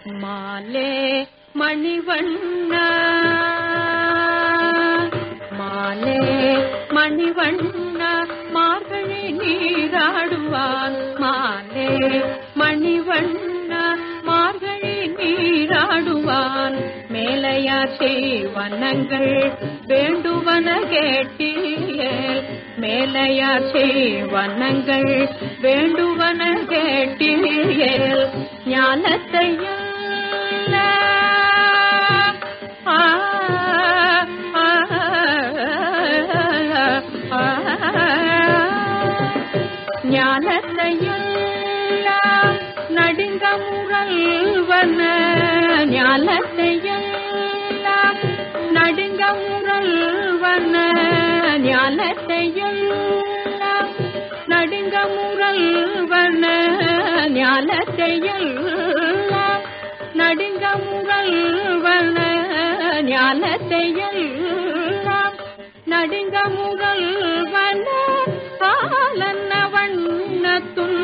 மாலே மணிவண்ணா மாலே மணிவண்ணா மார்கழி நீராடுவான் மாலே மணிவண்ணா மார்கழி நீராடுவான் மேலையார் செய்வனங்கள் வேண்டுவன கேட்டீர்கள் மேலையார் செய்வனங்கள் வேண்டுவன கேட்டீர்கள் ஞானத்தையும் ஆ, ஆ, ஆ, ஞானத்தையெல்லாம் நடுங்க முரல்வன ஞானத்தையெல்லாம் நடுங்க முரல்வன ஞானத்தையெல்லாம் நடுங்க முரல்வன ஞானத்தையெல்லாம் நடுங்க முரல்வன ஞானத்தையெல்லாம் நடுங்க முரல்வன பாலன்ன வண்ணத்துள்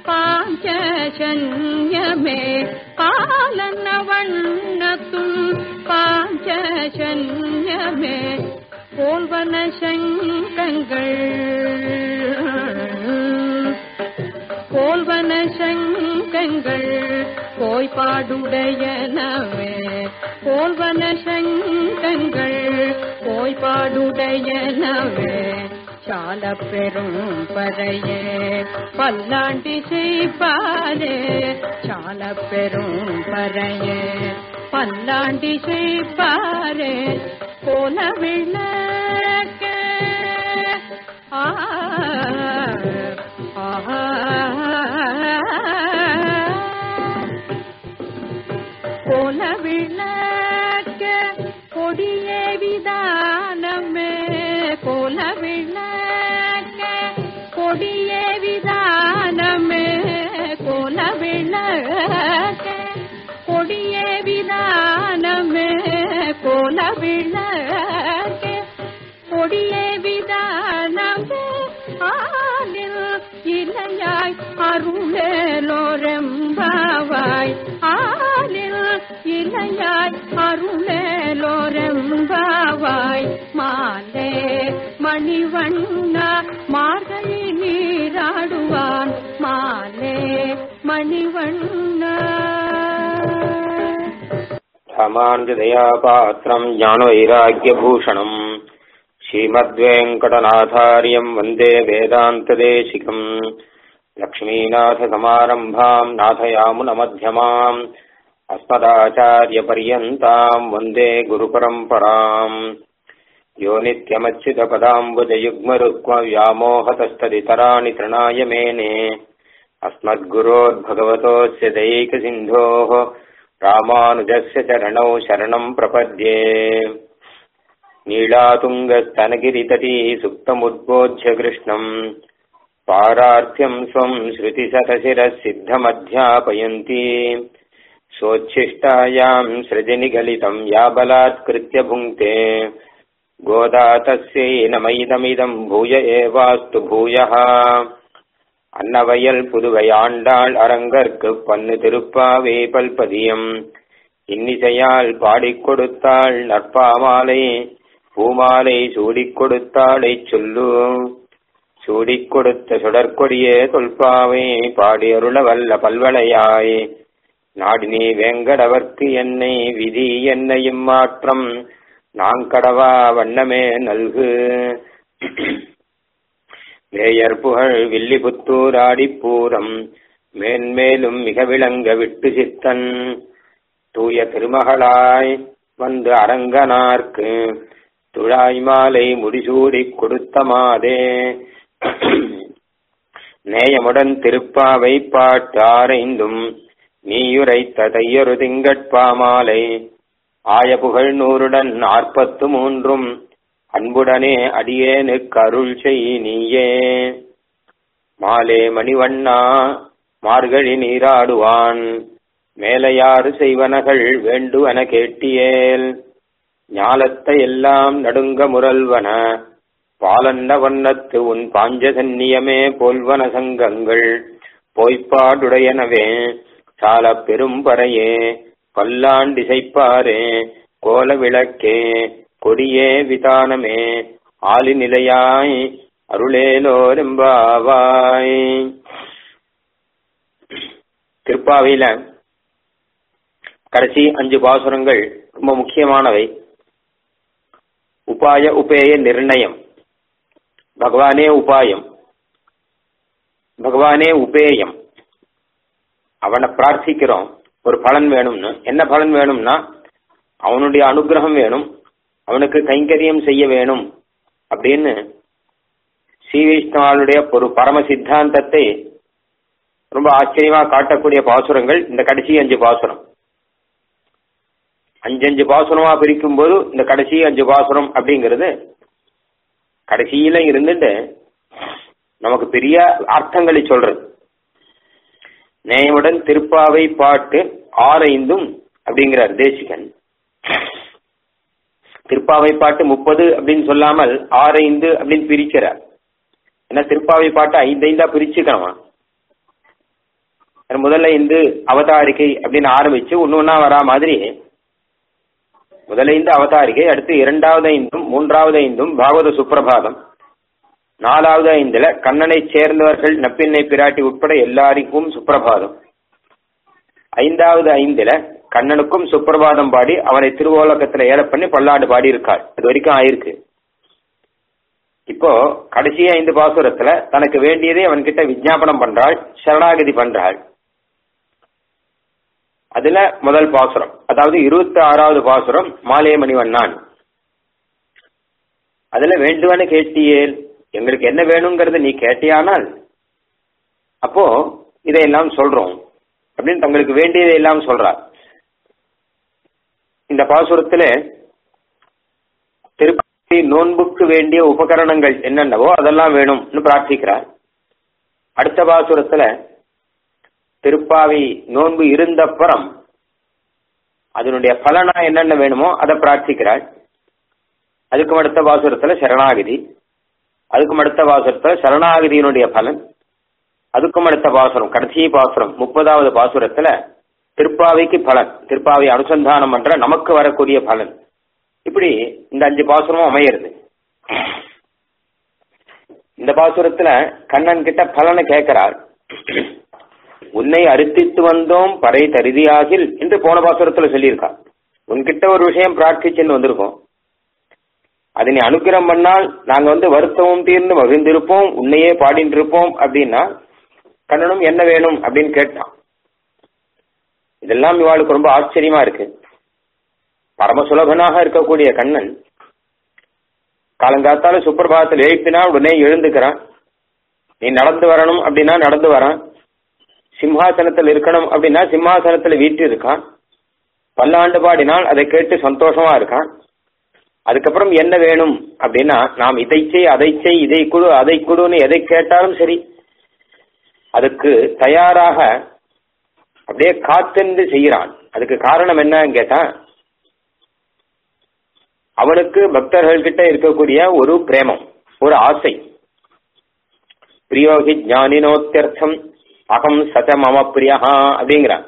பாஞ்சன்யமே பாலன்ன வண்ணத்துள் பாஞ்சன்யமே போல்வன சங்கங்கள் போல்வன சங்கங்கள் போய்பாடுடையனவே போல்வன சங்கங்கள் போய்பாடுடையனவே சால பெரும் பறையே பல்லாண்டி செய்ப்பாரே சால பெரும் பறையே பல்லாண்டி செய்ப்பாரே போல விளக்க ஆ போல விளக்க கொடியே விதானமே போல விளக்க கொடியே விதானமே போல விளக்க கொடியே விதானமே போல விளக்க கொடியே விதானமே ஆலில் இளையாய் அருளேலோரெம்பாவாய் ஆலில் இளையாய் அருளேலோரெம்பாவாய் மாலே மணிவண்ணா மார்கழி நீராடுவான் மாலே மணிவண்ணா ராமானுஜதயாபாத்திரம் ஞானவைராக்கியபூஷணம் श्रीमद्वेङ्कटनाथार्यम् वन्दे वेदान्तदेशिकम् लक्ष्मीनाथसमारम्भाम् नाथयामुनमध्यमाम् अस्मदाचार्यपर्यन्ताम् वन्दे गुरुपरम्पराम् यो नित्यमच्युतपदाम्बुजयुग्मरुक्मव्यामोहतस्तदितराणि तृणाय मेने अस्मद्गुरोर्भगवतोऽस्य दैकसिन्धोः रामानुजस्य चरणौ शरणम् प्रपद्ये नीलातुङ्गस्तनगिरितटी सुप्तमुद्बोध्य कृष्णम् पारार्थ्यम् स्वम् श्रुतिशतशिरः सिद्धमध्यापयन्ती सोच्छिष्टायाम् सृजनिगलितम् या बलात्कृत्य भुङ्क्ते गोदा तस्यै नमैदमिदम् भूय एवास्तु भूयः அன்னவயல் புதுவையாண்டாள் அரங்கற்கு பன்னு திருப்பாவே பல்பதியம் இன்னிசையால் பாடிக் கொடுத்தாள் நற்பாமாலை பூமாலை சூடிக் கொடுத்தாளை சொல்லு சூடிக் கொடுத்த சுடற்கொடியே தொல்பாவை பாடி அருள வல்ல பல்வளையாய் நாடினி வேங்கடவர்க்கு என்னை விதி என்னையும் மாற்றம் நாங்கடவா வண்ணமே நல்கு வேயர் புகழ் வில்லிபுத்தூர் ஆடிப்பூரம் மேன்மேலும் மிக விளங்க விட்டு சித்தன் தூய திருமகளாய் வந்து அரங்கனார்க்கு துழாய் மாலை முடிசூடிக் கொடுத்த மாதே நேயமுடன் திருப்பாவை பாட்டு ஆரைந்தும் நீயுரைத்த தையொரு திங்கட்பாமாலை ஆய புகழ் நூறுடன் நாற்பத்து மூன்றும் அன்புடனே அடியேனுக்கு அருள் செய் நீயே மாலே மணிவண்ணா மார்கழி நீராடுவான் மேலையாறு செய்வனகள் வேண்டுவன கேட்டியேல் ஞாலத்தை எல்லாம் நடுங்க முரல்வன பாலன்ன வண்ணத்து உன் பாஞ்சசன்னியமே போல்வன சங்கங்கள் போய்ப்பாடுடையனவே சால பெரும்பறையே பல்லாண்டிசைப்பாரே கோல விளக்கே கொடியே விதானமே ஆலி நிலையாய் அருளேலோரெம்பாவாய் திருப்பாவையில கடைசி அஞ்சு பாசுரங்கள் ரொம்ப முக்கியமானவை உபாய உபேய நிர்ணயம் பகவானே உபாயம் பகவானே உபேயம் அவனை பிரார்த்திக்கிறோம் ஒரு பலன் வேணும்னு என்ன பலன் வேணும்னா அவனுடைய அனுகிரகம் வேணும் அவனுக்கு கைங்கரியம் செய்ய வேணும் அப்படின்னு ஸ்ரீ வைஷ்ணவாளுடைய ஒரு பரம சித்தாந்தத்தை ரொம்ப ஆச்சரியமா காட்டக்கூடிய பாசுரங்கள் இந்த கடைசி அஞ்சு பாசுரம் அஞ்சஞ்சு பாசுரமா பிரிக்கும் போது இந்த கடைசி அஞ்சு பாசுரம் அப்படிங்கிறது கடைசியில இருந்துட்டு நமக்கு பெரிய அர்த்தங்களை சொல்றது நேயமுடன் திருப்பாவை பாட்டு ஆரைந்தும் அப்படிங்கிறார் தேசிகன் திருப்பாவை பாட்டு முப்பது அப்படின்னு சொல்லாமல் ஆரைந்து அப்படின்னு பிரிக்கிறார் ஏன்னா திருப்பாவை பாட்டு ஐந்தைந்தா பிரிச்சுக்கணுமா முதல்ல இந்து அவதாரிகை அப்படின்னு ஆரம்பிச்சு ஒன்னு ஒன்னா வரா மாதிரி முதல்ல இந்து அவதாரிகை அடுத்து இரண்டாவது ஐந்தும் மூன்றாவது ஐந்தும் பாகவத சுப்பிரபாதம் நாலாவது ஐந்துல கண்ணனை சேர்ந்தவர்கள் நப்பின்னை பிராட்டி உட்பட எல்லாருக்கும் சுப்பிரபாதம் ஐந்தாவது ஐந்துல கண்ணனுக்கும் சுப்பிரபாதம் பாடி அவனை திருவோலக்கத்துல ஏல பண்ணி பல்லாண்டு பாடி இருக்காள் இது வரைக்கும் ஆயிருக்கு இப்போ கடைசி ஐந்து பாசுரத்துல தனக்கு வேண்டியதை அவன்கிட்ட விஜாபனம் பண்றாள் சரணாகதி பண்றாள் அதுல முதல் பாசுரம் அதாவது இருபத்தி ஆறாவது பாசுரம் மாலே மணிவண்ணான் அதுல வேண்டுவன கேட்டியேல் எங்களுக்கு என்ன வேணுங்கிறத நீ கேட்டியானால் அப்போ இதையெல்லாம் சொல்றோம் அப்படின்னு தங்களுக்கு வேண்டியதை எல்லாம் சொல்றார் இந்த பாசுரத்துல திருப்பதி நோன்புக்கு வேண்டிய உபகரணங்கள் என்னென்னவோ அதெல்லாம் வேணும்னு பிரார்த்திக்கிறார் அடுத்த பாசுரத்துல திருப்பாவி நோன்பு இருந்தப்புறம் அதனுடைய பலனா என்னென்ன வேணுமோ அதை பிரார்த்திக்கிறாள் அதுக்கும் அடுத்த பாசுரத்துல சரணாகதி அதுக்கும் அடுத்த பாசுரத்துல சரணாகதியினுடைய பலன் அதுக்கும் அடுத்த பாசுரம் கடைசி பாசுரம் முப்பதாவது பாசுரத்துல திருப்பாவைக்கு பலன் திருப்பாவை அனுசந்தானம் பண்ற நமக்கு வரக்கூடிய பலன் இப்படி இந்த அஞ்சு பாசுரமும் அமையிறது இந்த பாசுரத்துல கண்ணன் கிட்ட பலனை கேட்கிறார் உன்னை அறுத்தித்து வந்தோம் பறை தருதியாகில் என்று போன பாசுரத்துல சொல்லியிருக்கா உன்கிட்ட ஒரு விஷயம் பிரார்த்திச்சுன்னு வந்திருக்கோம் அதை நீ அனுகிரம் பண்ணால் நாங்க வந்து வருத்தமும் தீர்ந்து மகிழ்ந்திருப்போம் உன்னையே பாடிட்டு இருப்போம் அப்படின்னா கண்ணனும் என்ன வேணும் அப்படின்னு கேட்டான் இதெல்லாம் இவாளுக்கு ரொம்ப ஆச்சரியமா இருக்கு பரம சுலபனாக இருக்கக்கூடிய கண்ணன் காலங்காத்தால சுப்பிரபாதத்தில் எழுப்பினா உடனே எழுந்துக்கிறான் நீ நடந்து வரணும் அப்படின்னா நடந்து வரான் சிம்ஹாசனத்தில் இருக்கணும் அப்படின்னா சிம்ஹாசனத்துல வீட்டு இருக்கான் பல்லாண்டு பாடினால் அதை கேட்டு சந்தோஷமா இருக்கான் அதுக்கப்புறம் என்ன வேணும் அப்படின்னா நாம் இதை செய் அதை செய் இதை குடு அதை குடுன்னு எதை கேட்டாலும் சரி அதுக்கு தயாராக அப்படியே காத்திருந்து செய்கிறான் அதுக்கு காரணம் என்னன்னு கேட்டா அவனுக்கு பக்தர்கள் கிட்ட இருக்கக்கூடிய ஒரு பிரேமம் ஒரு ஆசை பிரியோகி ஞானினோத்தியர்த்தம் அகம் சத மம பிரியா அப்படிங்கிறான்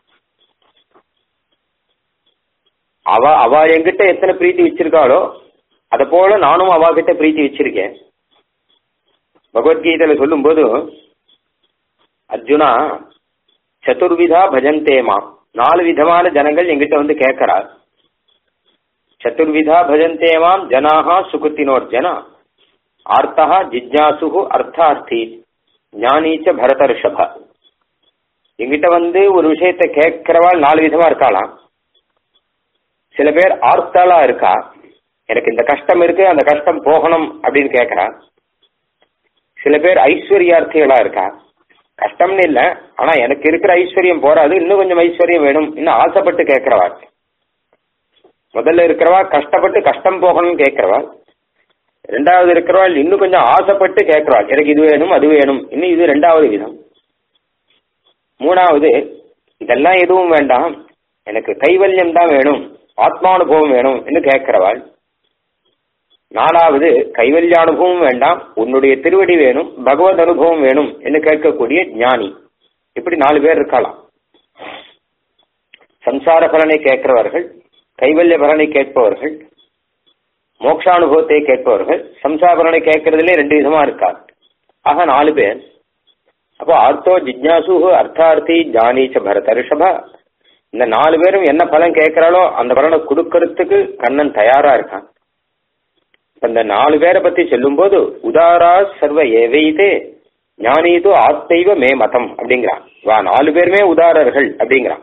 அவ அவ என்கிட்ட எத்தனை பிரீத்தி வச்சிருக்காளோ அத போல நானும் அவ கிட்ட பிரீத்தி வச்சிருக்கேன் பகவத்கீதையில சொல்லும் போது அர்ஜுனா சதுர்விதா பஜந்தேமா நாலு விதமான ஜனங்கள் எங்கிட்ட வந்து கேட்கிறார் சதுர்விதா பஜந்தேமாம் ஜனாகா சுகுத்தினோர் ஜனா ஆர்த்தா ஜிஜ்ஞாசுகு அர்த்தார்த்தி ஞானீச்ச பரத ரிஷப எங்கிட்ட வந்து ஒரு விஷயத்தை கேட்கிறவாள் நாலு விதமா இருக்காளாம் சில பேர் ஆர்த்தாளா இருக்கா எனக்கு இந்த கஷ்டம் இருக்கு அந்த கஷ்டம் போகணும் அப்படின்னு கேட்கறா சில பேர் ஐஸ்வர்யார்த்திகளா இருக்கா கஷ்டம்னு இல்ல ஆனா எனக்கு இருக்கிற ஐஸ்வர்யம் போறாது இன்னும் கொஞ்சம் ஐஸ்வர்யம் வேணும் இன்னும் ஆசைப்பட்டு கேட்கிறவா முதல்ல இருக்கிறவா கஷ்டப்பட்டு கஷ்டம் போகணும்னு கேட்கிறவா ரெண்டாவது இருக்கிறவாள் இன்னும் கொஞ்சம் ஆசைப்பட்டு கேட்கிறவாள் எனக்கு இது வேணும் அது வேணும் இன்னும் இது ரெண்டாவது விதம் மூணாவது இதெல்லாம் எதுவும் வேண்டாம் எனக்கு கைவல்யம் தான் வேணும் ஆத்மானுபவம் வேணும் என்று கேட்கிறவாள் நாலாவது கைவல்யானுபவம் வேண்டாம் உன்னுடைய திருவடி வேணும் பகவத் அனுபவம் வேணும் என்று கேட்கக்கூடிய ஞானி இப்படி நாலு பேர் இருக்கலாம் சம்சார பலனை கேட்கிறவர்கள் கைவல்ய பலனை கேட்பவர்கள் மோக்ஷானுபவத்தை கேட்பவர்கள் சம்சார பலனை கேட்கறதுல ரெண்டு விதமா இருக்கா ஆக நாலு பேர் அப்போ ஆர்த்தோ ஜிக்னாசு அர்த்தார்த்தி ஜானீச்ச பரத ரிஷபா இந்த நாலு பேரும் என்ன பலன் கேட்கிறாளோ அந்த பலனை கொடுக்கறதுக்கு கண்ணன் தயாரா இருக்கான் இந்த நாலு பேரை பத்தி சொல்லும் போது உதாரா சர்வ ஏவைதே ஞானீது ஆத்தைவ மே மதம் அப்படிங்கிறான் வா நாலு பேருமே உதாரர்கள் அப்படிங்கிறான்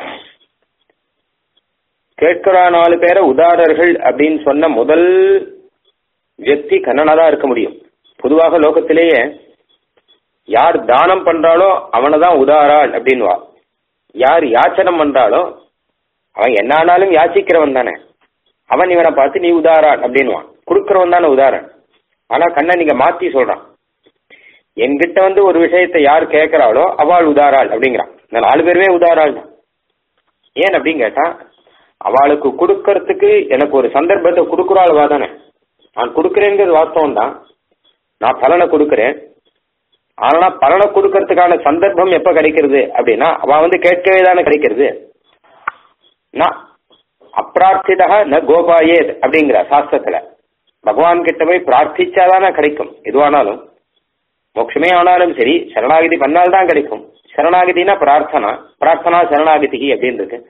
கேட்கிறா நாலு பேரை உதாரர்கள் அப்படின்னு சொன்ன முதல் வியக்தி கண்ணனா தான் இருக்க முடியும் பொதுவாக லோகத்திலேயே யார் தானம் பண்றாளோ அவனை தான் உதாராள் அப்படின்வா யார் யாச்சனம் பண்றாளோ அவன் என்ன ஆனாலும் யாச்சிக்கிறவன் தானே அவன் இவனை பார்த்து நீ உதாரான் அப்படின்வான் கொடுக்கிறவன் தானே உதாரண் ஆனா கண்ணன் நீங்க மாத்தி சொல்றான் என்கிட்ட வந்து ஒரு விஷயத்தை யார் கேட்கிறாளோ அவள் உதாராள் அப்படிங்கிறான் இந்த நாலு பேருமே உதாராள் தான் ஏன் அப்படின்னு கேட்டா அவளுக்கு கொடுக்கறதுக்கு எனக்கு ஒரு சந்தர்ப்பத்தை கொடுக்குறாள்வா தானே நான் கொடுக்குறேங்கிறது வாஸ்தவம் தான் நான் பலனை கொடுக்குறேன் ஆனா பலனை கொடுக்கறதுக்கான சந்தர்ப்பம் எப்ப கிடைக்கிறது அப்படின்னா அவ வந்து கேட்கவே தானே கிடைக்கிறது நான் அப்பிரார்த்திதா ந கோபாயேத் அப்படிங்கிற சாஸ்திரத்துல பகவான் கிட்ட போய் பிரார்த்திச்சாதானே கிடைக்கும் எதுவானாலும் மோட்சமே ஆனாலும் சரி சரணாகதி பண்ணால்தான் கிடைக்கும் சரணாகதினா பிரார்த்தனா பிரார்த்தனா சரணாகதி அப்படின்னு இருக்கு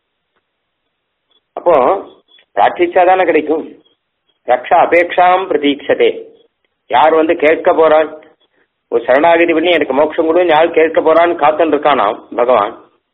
அப்போ பிரார்த்திச்சாதானே கிடைக்கும் ரக்ஷா அபேட்சாம் பிரதீட்சதே யார் வந்து கேட்க போறாள் ஒரு சரணாகதி பண்ணி எனக்கு மோட்சம் கொடுன்னு யார் கேட்க போறான்னு காத்துன்னு இருக்கானாம் பகவான்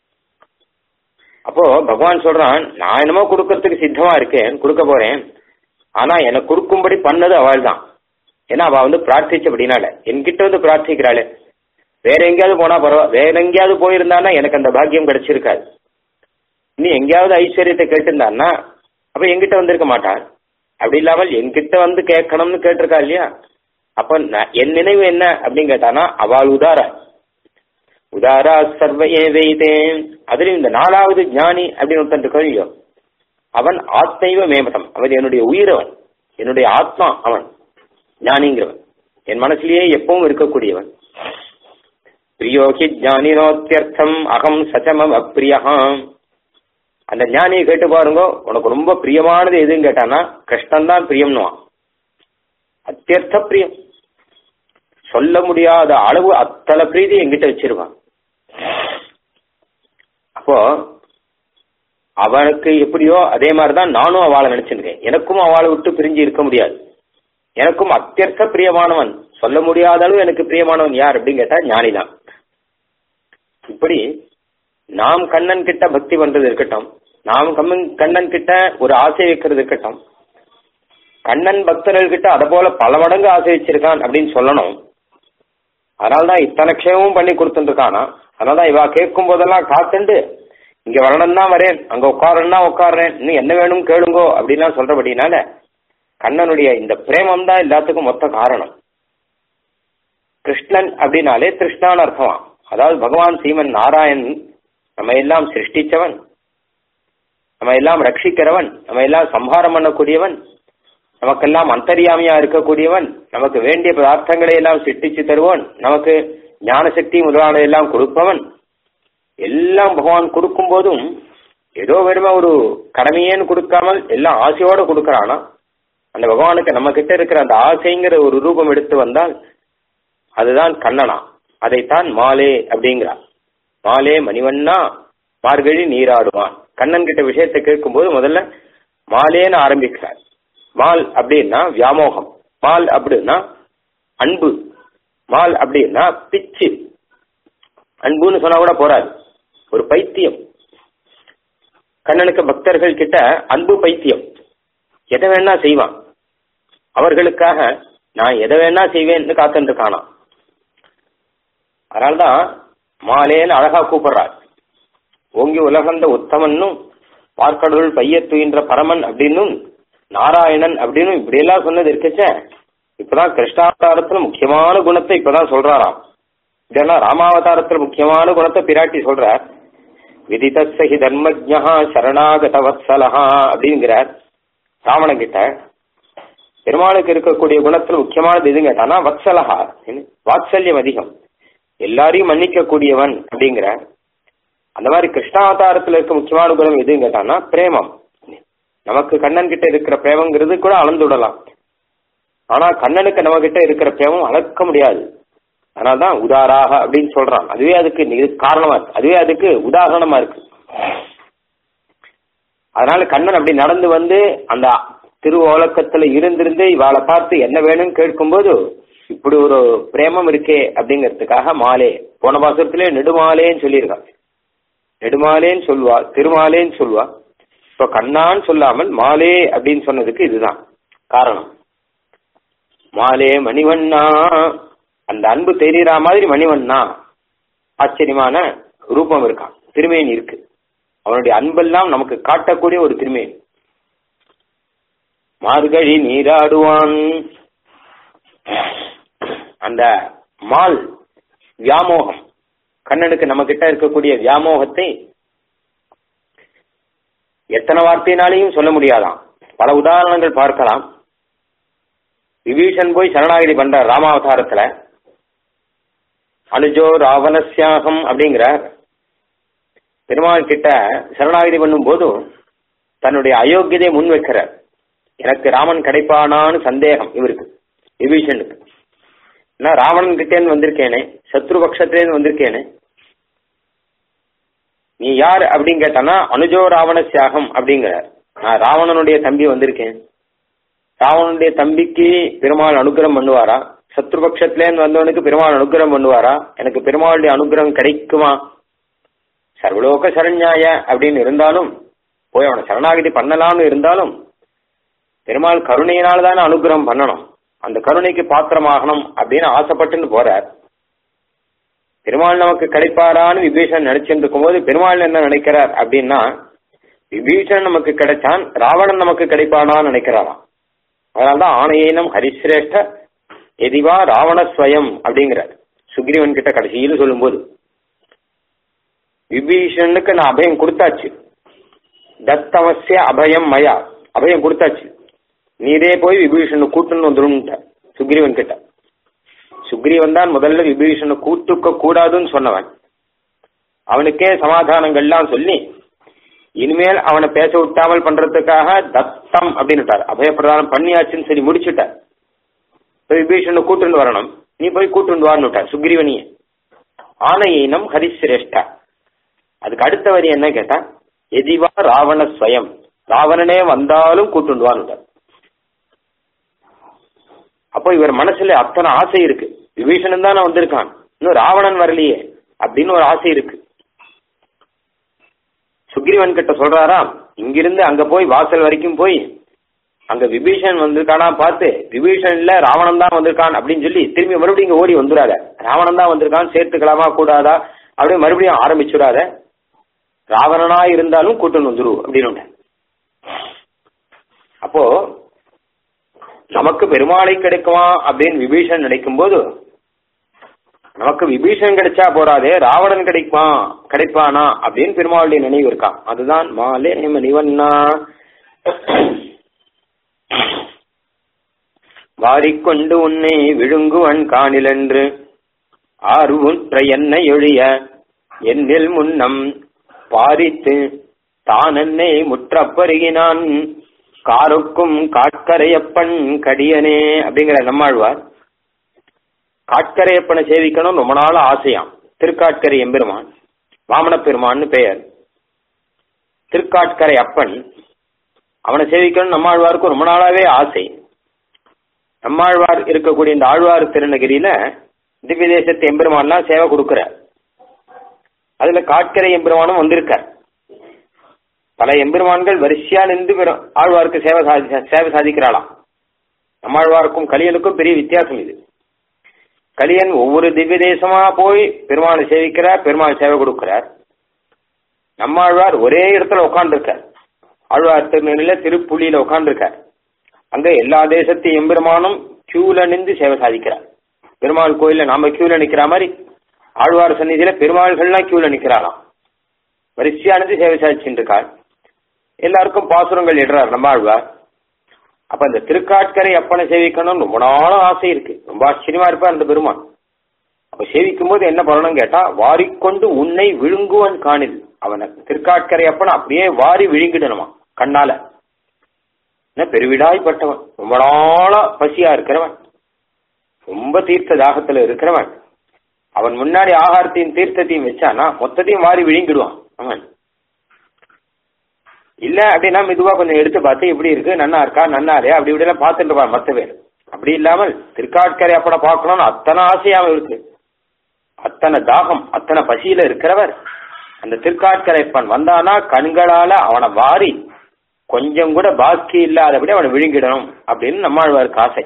அப்போ பகவான் சொல்றான் நான் என்னமோ கொடுக்கறதுக்கு சித்தமா இருக்கேன் கொடுக்க போறேன் ஆனா எனக்கு கொடுக்கும்படி பண்ணது அவள் தான் ஏன்னா அவ வந்து பிரார்த்திச்சபடினால என்கிட்ட வந்து பிரார்த்திக்கிறாளே வேற எங்கேயாவது போனா பரவாயில்ல வேற எங்கேயாவது போயிருந்தான்னா எனக்கு அந்த பாக்கியம் கிடைச்சிருக்காது நீ எங்கேயாவது ஐஸ்வர்யத்தை கேட்டிருந்தான்னா அப்ப என்கிட்ட வந்திருக்க மாட்டான் அப்படி இல்லாமல் என்கிட்ட வந்து கேட்கணும்னு கேட்டிருக்கா இல்லையா அப்ப என் நினைவு என்ன அப்படின்னு கேட்டானா அவள் உதார உதாரா சர்வ ஏவைதேன் அதுலயும் இந்த நாலாவது ஞானி அப்படின்னு ஒருத்தன் இருக்கோ இல்லையோ அவன் ஆத்மைவ மேமதம் அவன் என்னுடைய உயிரவன் என்னுடைய ஆத்மா அவன் ஞானிங்கிறவன் என் மனசுலயே எப்பவும் இருக்கக்கூடியவன் பிரியோகி ஜானினோத்தியர்த்தம் அகம் சச்சமம் அப்பிரியம் அந்த ஞானியை கேட்டு பாருங்க உனக்கு ரொம்ப பிரியமானது எதுன்னு கேட்டானா கிருஷ்ணன் தான் பிரியம்னுவான் அத்தியர்த்த பிரியம் சொல்ல முடியாத அளவு அத்தனை பிரீதி எங்கிட்ட வச்சிருவான் அப்போ அவனுக்கு எப்படியோ அதே மாதிரிதான் நானும் அவளை நினைச்சிருக்கேன் எனக்கும் அவளை விட்டு பிரிஞ்சு இருக்க முடியாது எனக்கும் அத்தியர்த்த பிரியமானவன் சொல்ல முடியாத அளவு எனக்கு பிரியமானவன் யார் அப்படின்னு கேட்டா ஞானிதான் இப்படி நாம் கண்ணன் கிட்ட பக்தி பண்றது இருக்கட்டும் நாம் கம்மன் கண்ணன் கிட்ட ஒரு ஆசை வைக்கிறது இருக்கட்டும் கண்ணன் பக்தர்கள் கிட்ட அதை போல பல மடங்கு ஆசை வச்சிருக்கான் அப்படின்னு சொல்லணும் அதனால்தான் இத்தனை க்ஷேமமும் பண்ணி கொடுத்துருக்கானா அதனாலதான் இவா கேட்கும் போதெல்லாம் காத்துண்டு இங்க வரணும் தான் வரேன் அங்க உட்காரன்னா உட்காடுறேன் இன்னும் என்ன வேணும் கேளுங்கோ அப்படின்லாம் சொல்றபடினால கண்ணனுடைய இந்த பிரேமம் தான் எல்லாத்துக்கும் மொத்த காரணம் கிருஷ்ணன் அப்படின்னாலே திருஷ்ணான்னு அர்த்தமா அதாவது பகவான் சீமன் நாராயண் நம்ம எல்லாம் சிருஷ்டிச்சவன் நம்ம எல்லாம் ரட்சிக்கிறவன் நம்ம எல்லாம் சம்ஹாரம் பண்ணக்கூடியவன் நமக்கெல்லாம் அந்தரியாமியா இருக்கக்கூடியவன் நமக்கு வேண்டிய பதார்த்தங்களை எல்லாம் சிருஷ்டிச்சு தருவான் நமக்கு ஞான சக்தி முதலானதை எல்லாம் கொடுப்பவன் எல்லாம் பகவான் கொடுக்கும் போதும் ஏதோ வெறும ஒரு கடமையேன்னு கொடுக்காமல் எல்லாம் ஆசையோட கொடுக்கறானா அந்த பகவானுக்கு நம்ம கிட்ட இருக்கிற அந்த ஆசைங்கிற ஒரு ரூபம் எடுத்து வந்தால் அதுதான் கண்ணனா அதைத்தான் மாலே அப்படிங்கிறார் மாலே மணிவண்ணா மார்கழி நீராடுவான் கண்ணன் கிட்ட விஷயத்தை கேட்கும்போது முதல்ல மாலேன்னு ஆரம்பிக்கிறார் மால் அப்படின்னா வியாமோகம் மால் அப்படின்னா அன்பு மால் அப்படின்னா பிச்சு அன்புன்னு சொன்னா கூட போறாது ஒரு பைத்தியம் கண்ணனுக்கு பக்தர்கள் கிட்ட அன்பு பைத்தியம் எதை வேணா செய்வான் அவர்களுக்காக நான் எதை வேணா செய்வேன்னு காத்துட்டு காணாம் அதனால்தான் மாலேன்னு அழகா கூப்பிடுறார் ஓங்கி உலகந்த உத்தமன்னும் பார்க்கடவுள் பைய துயின்ற பரமன் அப்படின்னும் நாராயணன் அப்படின்னு இப்படி எல்லாம் சொன்னது இருக்குச்சே இப்பதான் கிருஷ்ணாவதாரத்துல முக்கியமான குணத்தை இப்பதான் சொல்றாராம் இதெல்லாம் ராமாவதாரத்துல முக்கியமான குணத்தை பிராட்டி சொல்றார் விதிதஸ்ஸஹி தர்மஜா சரணாகத வத்சலஹா அப்படிங்கிறார் ராவணன் கிட்ட பெருமாளுக்கு இருக்கக்கூடிய குணத்துல முக்கியமானது எதுன்னு கேட்டானா வத்சலஹா வாத்சல்யம் அதிகம் எல்லாரையும் மன்னிக்க கூடியவன் அப்படிங்கிற அந்த மாதிரி கிருஷ்ணாவதாரத்துல இருக்க முக்கியமான குணம் எதுன்னு கேட்டான்னா பிரேமம் நமக்கு கண்ணன் கிட்ட இருக்கிற பிரேமங்கிறது கூட அளந்து விடலாம் ஆனா கண்ணனுக்கு நம்ம கிட்ட இருக்கிற பிரேமம் அளக்க முடியாது அதனால்தான் உதாராக அப்படின்னு சொல்றான் அதுவே அதுக்கு இது காரணமா இருக்கு அதுவே அதுக்கு உதாரணமா இருக்கு அதனால கண்ணன் அப்படி நடந்து வந்து அந்த திருவோலக்கத்துல இருந்திருந்து இவாளை பார்த்து என்ன வேணும்னு கேட்கும்போது இப்படி ஒரு பிரேமம் இருக்கே அப்படிங்கிறதுக்காக மாலே போன பாசத்திலே நெடுமாலேன்னு சொல்லியிருக்கான் நெடுமாலேன்னு சொல்லுவா திருமாலேன்னு சொல்லுவா இப்ப கண்ணான்னு சொல்லாமல் மாலே அப்படின்னு சொன்னதுக்கு இதுதான் காரணம் மாலே மணிவண்ணா அந்த அன்பு தெரியுற மாதிரி மணிவண்ணா ஆச்சரியமான ரூபம் இருக்கான் திருமேனி இருக்கு அவனுடைய அன்பெல்லாம் நமக்கு காட்டக்கூடிய ஒரு திருமேனி மார்கழி நீராடுவான் அந்த மால் வியாமோகம் கண்ணனுக்கு நம்ம கிட்ட இருக்கக்கூடிய வியாமோகத்தை எத்தனை வார்த்தையினாலையும் சொல்ல முடியாதாம் பல உதாரணங்கள் பார்க்கலாம் விபீஷன் போய் சரணாகிதி பண்ற ராமாவதாரத்துல அனுஜோ ராவணசியாகம் அப்படிங்கிறார் பெருமாள் கிட்ட சரணாகிதி பண்ணும் போதும் தன்னுடைய அயோக்கியதை முன் வைக்கிறார் எனக்கு ராமன் கிடைப்பானான்னு சந்தேகம் இவருக்கு விபீஷனுக்கு நான் ராவணன் கிட்டேன்னு வந்திருக்கேனே சத்ரு பட்சத்திலேருந்து வந்திருக்கேனே நீ யார் அப்படின்னு கேட்டானா அனுஜோ ராவண தியாகம் அப்படிங்கிறார் நான் ராவணனுடைய தம்பி வந்திருக்கேன் ராவணனுடைய தம்பிக்கு பெருமாள் அனுகிரகம் பண்ணுவாரா சத்ருபக்ஷத்திலேருந்து வந்தவனுக்கு பெருமாள் அனுகிரகம் பண்ணுவாரா எனக்கு பெருமாளுடைய அனுகிரகம் கிடைக்குமா சர்வலோக சரண்யாய அப்படின்னு இருந்தாலும் போய் அவனை சரணாகிதி பண்ணலாம்னு இருந்தாலும் பெருமாள் கருணையினால தானே அனுகிரகம் பண்ணணும் அந்த கருணைக்கு பாத்திரமாகணும் அப்படின்னு ஆசைப்பட்டுன்னு போறார் பெருமாள் நமக்கு கிடைப்பாரான்னு விபீஷன் நினைச்சிட்டு இருக்கும்போது பெருமாள் என்ன நினைக்கிறார் அப்படின்னா விபீஷன் நமக்கு கிடைச்சான் ராவணன் நமக்கு கிடைப்பானான்னு நினைக்கிறாராம் அதனால்தான் ஆணையினம் ஹரிசிரேஷ்ட எதிவா ராவணஸ்வயம் அப்படிங்கிறார் சுக்ரீவன் கிட்ட கடைசியில் சொல்லும்போது விபீஷனுக்கு நான் அபயம் கொடுத்தாச்சு தத்தவசிய அபயம் மயா அபயம் கொடுத்தாச்சு நீரே போய் விபீஷனை கூட்டுன்னு வந்துடும் சுக்ரீவன் கிட்ட சுக்ரீவன் தான் முதல்ல விபீஷனை கூட்டுக்க கூடாதுன்னு சொன்னவன் அவனுக்கே சமாதானங்கள்லாம் சொல்லி இனிமேல் அவனை பேச விட்டாமல் பண்றதுக்காக தத்தம் அப்படின்னு அபயப்பிரதானம் பண்ணியாச்சுன்னு சரி முடிச்சுட்டார் விபீஷனை கூட்டுண்டு வரணும் நீ போய் கூட்டுண்டு வான்னு சுக்ரீவனிய ஆனையினம் ஹரிசிரேஷ்டா அதுக்கு அடுத்த வரி என்ன கேட்டா எதிவா ராவண ஸ்வயம் ராவணனே வந்தாலும் கூட்டுண்டு வான்னு அப்போ இவர் மனசுல அத்தனை ஆசை இருக்கு விபீஷணன் தானே வந்திருக்கான் இன்னும் ராவணன் வரலையே அப்படின்னு ஒரு ஆசை இருக்கு சுக்ரீவன் கிட்ட சொல்றாராம் இங்கிருந்து அங்க போய் வாசல் வரைக்கும் போய் அங்க விபீஷன் வந்திருக்கானா பார்த்து விபீஷன் இல்ல ராவணன் தான் வந்திருக்கான் அப்படின்னு சொல்லி திரும்பி மறுபடியும் இங்க ஓடி வந்துடாத ராவணன் தான் வந்திருக்கான் சேர்த்துக்கலாமா கூடாதா அப்படியே மறுபடியும் ஆரம்பிச்சுடாத ராவணனா இருந்தாலும் கூட்டம் வந்துரு அப்படின்னு அப்போ நமக்கு பெருமாளை கிடைக்குமா அப்படின்னு விபீஷன் நினைக்கும் போது நமக்கு விபீஷன் கிடைச்சா போறாதே ராவணன் கிடைக்குமா கிடைப்பானா அப்படின்னு பெருமாளுடைய நினைவு இருக்கான் அதுதான் மாலே நிவன்னா வாரிக்கொண்டு உன்னை விழுங்குவன் காணிலென்று ஆர்வுற்ற என்னை ஒழிய என்னில் முன்னம் பாரித்து தான் என்னை முற்றப்பருகினான் காருக்கும் காட்கரையப்பன் கடியனே அப்படிங்கிற நம்மாழ்வார் காட்கரையப்பனை சேவிக்கணும் ரொம்ப நாள் ஆசையாம் திருக்காட்கரை எம்பெருமான் வாமன பெருமான்னு பெயர் திருக்காட்கரை அப்பன் அவனை சேவிக்கணும் நம்மாழ்வாருக்கு ரொம்ப நாளாவே ஆசை நம்மாழ்வார் இருக்கக்கூடிய இந்த ஆழ்வார் திருநகிரியில திவ்ய தேசத்து எம்பெருமான்லாம் சேவை கொடுக்கிறார் அதுல காட்கரை எம்பெருமானும் வந்திருக்கார் பல எம்பெருமான்கள் வரிசையா நின்று பெரும் ஆழ்வாருக்கு சேவை சாதி சேவை சாதிக்கிறாளாம் நம்மாழ்வாருக்கும் கலியனுக்கும் பெரிய வித்தியாசம் இது கலியன் ஒவ்வொரு திவ்ய தேசமா போய் பெருமாளை சேவிக்கிறார் பெருமாள் சேவை கொடுக்கிறார் நம்மாழ்வார் ஒரே இடத்துல உட்காந்துருக்கார் ஆழ்வார் திருநெல்ல திருப்புலியில உட்காந்துருக்கார் அங்க எல்லா தேசத்து எம்பெருமானும் கியூல நின்று சேவை சாதிக்கிறார் பெருமாள் கோயில்ல நாம கியூல நிக்கிற மாதிரி ஆழ்வார் சந்நிதியில பெருமாள்கள்லாம் கியூல நிக்கிறாராம் வரிசையானது சேவை சாதிச்சுட்டு இருக்கார் எல்லாருக்கும் பாசுரங்கள் இடுறார் நம்ம ஆழ்வார் அப்ப இந்த திருக்காட்கரை அப்பனை சேவிக்கணும் ரொம்ப நாளும் ஆசை இருக்கு ரொம்ப ஆச்சரியமா இருப்பார் அந்த பெருமான் அப்ப அப்ப சேவிக்கும் போது என்ன பண்ணணும் கேட்டா வாரிக்கொண்டு உன்னை விழுங்குவன் காணில் அவனை திருக்காட்கரை அப்பன அப்படியே வாரி விழுங்கிடணுமா கண்ணால என்ன பெருவிடாய்ப்பட்டவன் ரொம்ப நாளா பசியா இருக்கிறவன் ரொம்ப தீர்த்த தாகத்துல இருக்கிறவன் அவன் முன்னாடி ஆகாரத்தையும் தீர்த்தத்தையும் வச்சானா மொத்தத்தையும் வாரி விழுங்கிடுவான் அவன் இல்ல அப்படின்னா மெதுவா கொஞ்சம் எடுத்து பார்த்து எப்படி இருக்கு நன்னா இருக்கா நன்னா இல்லையா அப்படி இப்படி எல்லாம் பார்த்துட்டு இருப்பான் மத்த பேர் அப்படி இல்லாமல் திருக்காட்கரை அப்பட பார்க்கணும்னு அத்தனை ஆசையாம இருக்கு அத்தனை தாகம் அத்தனை பசியில இருக்கிறவர் அந்த திருக்காட்கரைப்பன் வந்தானா கண்களால அவனை வாரி கொஞ்சம் கூட பாக்கி இல்லாதபடி அவனை விழுங்கிடணும் அப்படின்னு நம்மாழ்வாருக்கு ஆசை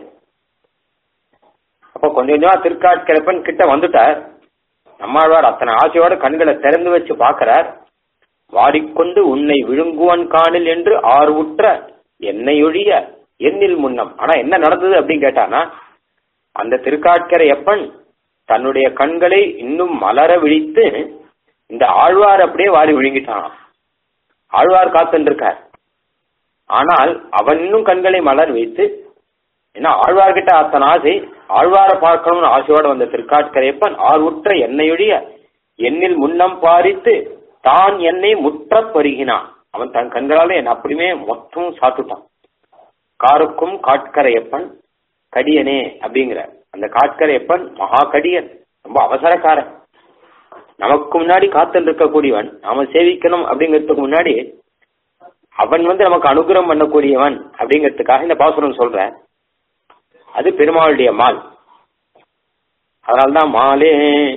அப்போ கொஞ்சம் கொஞ்சமா திருக்காட்கரைப்பன் கிட்ட வந்துட்டார் நம்மாழ்வார் அத்தனை ஆசையோட கண்களை திறந்து வச்சு பார்க்கிறார் வாடிக்கொண்டு உன்னை விழுங்குவன் காணில் என்று ஆர்வுற்ற என்னை ஒழிய என்னில் முன்னம் ஆனா என்ன நடந்தது அப்படின்னு கேட்டானா அந்த திருக்காட்கரை எப்பன் தன்னுடைய கண்களை இன்னும் மலர விழித்து இந்த ஆழ்வார் அப்படியே வாரி விழுங்கிட்டான் ஆழ்வார் காத்துன்னு இருக்கார் ஆனால் அவன் இன்னும் கண்களை மலர் வைத்து ஏன்னா ஆழ்வார்கிட்ட அத்தனை ஆசை ஆழ்வார பார்க்கணும்னு ஆசையோட வந்த திருக்காட்கரையப்பன் ஆர்வுற்ற என்னையொழிய என்னில் முன்னம் பாரித்து தான் என்னை முற்ற பருகினான் அவன் தன் கண்களால என்னை அப்படியுமே மொத்தம் சாத்துட்டான் காருக்கும் காட்கரையப்பன் கடியனே அப்படிங்கிற அந்த காட்கரையப்பன் மகா கடியன் ரொம்ப அவசரக்காரன் நமக்கு முன்னாடி காத்தல் இருக்கக்கூடியவன் நாம சேவிக்கணும் அப்படிங்கிறதுக்கு முன்னாடி அவன் வந்து நமக்கு அனுகிரகம் பண்ணக்கூடியவன் அப்படிங்கிறதுக்காக இந்த பாசுரம் சொல்ற அது பெருமாளுடைய மால் அதனால்தான் மாலே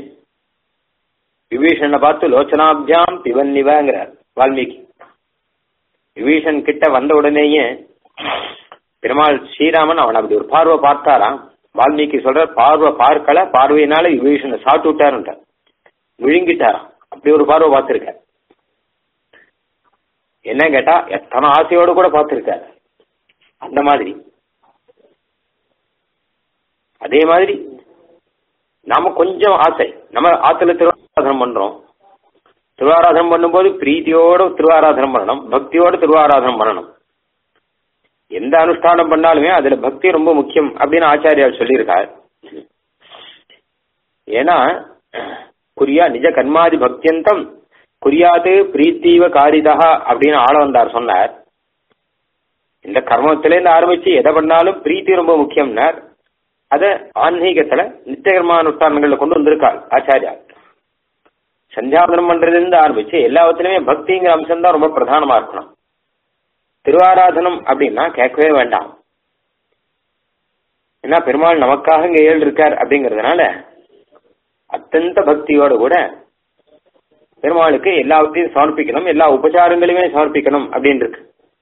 விபீஷனை பார்த்து லோச்சனாபியாம் பிவன் நிவங்கிறார் வால்மீகி விபீஷன் கிட்ட வந்த உடனேயே பெருமாள் ஸ்ரீராமன் அவன் அப்படி ஒரு பார்வை பார்த்தாராம் வால்மீகி சொல்ற பார்வை பார்க்கல பார்வையினால விபீஷனை சாட்டு விட்டாருன்றார் விழுங்கிட்டாராம் அப்படி ஒரு பார்வை பார்த்திருக்கார் என்ன கேட்டா எத்தனை ஆசையோடு கூட பார்த்திருக்காரு அந்த மாதிரி அதே மாதிரி நாம கொஞ்சம் ஆசை நம்ம ஆத்துல திருவாராதனம் பண்றோம் திருவாராதனம் பண்ணும்போது பிரீத்தியோட திருவாராதனம் பண்ணணும் பக்தியோட திருவாராதனம் பண்ணணும் எந்த அனுஷ்டானம் பண்ணாலுமே அதுல பக்தி ரொம்ப முக்கியம் அப்படின்னு ஆச்சாரியார் சொல்லியிருக்கார் ஏன்னா குறியா நிஜ கர்மாதி பக்தியந்தம் குறியாது பிரீத்தீவ காரிதா அப்படின்னு ஆள வந்தார் சொன்னார் இந்த கர்மத்திலேருந்து ஆரம்பிச்சு எதை பண்ணாலும் பிரீத்தி ரொம்ப முக்கியம்னார் அத ஆன்மீகத்துல நித்திய கர்மானுஷ்டானங்கள்ல கொண்டு வந்திருக்காள் ஆச்சாரியா சந்தியாவதனம் பண்றதுல இருந்து ஆரம்பிச்சு எல்லாத்துலயுமே பக்திங்கிற அம்சம் தான் ரொம்ப பிரதானமா இருக்கணும் திருவாராதனம் அப்படின்னா கேட்கவே வேண்டாம் ஏன்னா பெருமாள் நமக்காக இங்க ஏழு இருக்கார் அப்படிங்கறதுனால அத்தந்த பக்தியோட கூட பெருமாளுக்கு எல்லாவற்றையும் சமர்ப்பிக்கணும் எல்லா உபச்சாரங்களையுமே சமர்ப்பிக்கணும் அப்படின்னு இருக்கு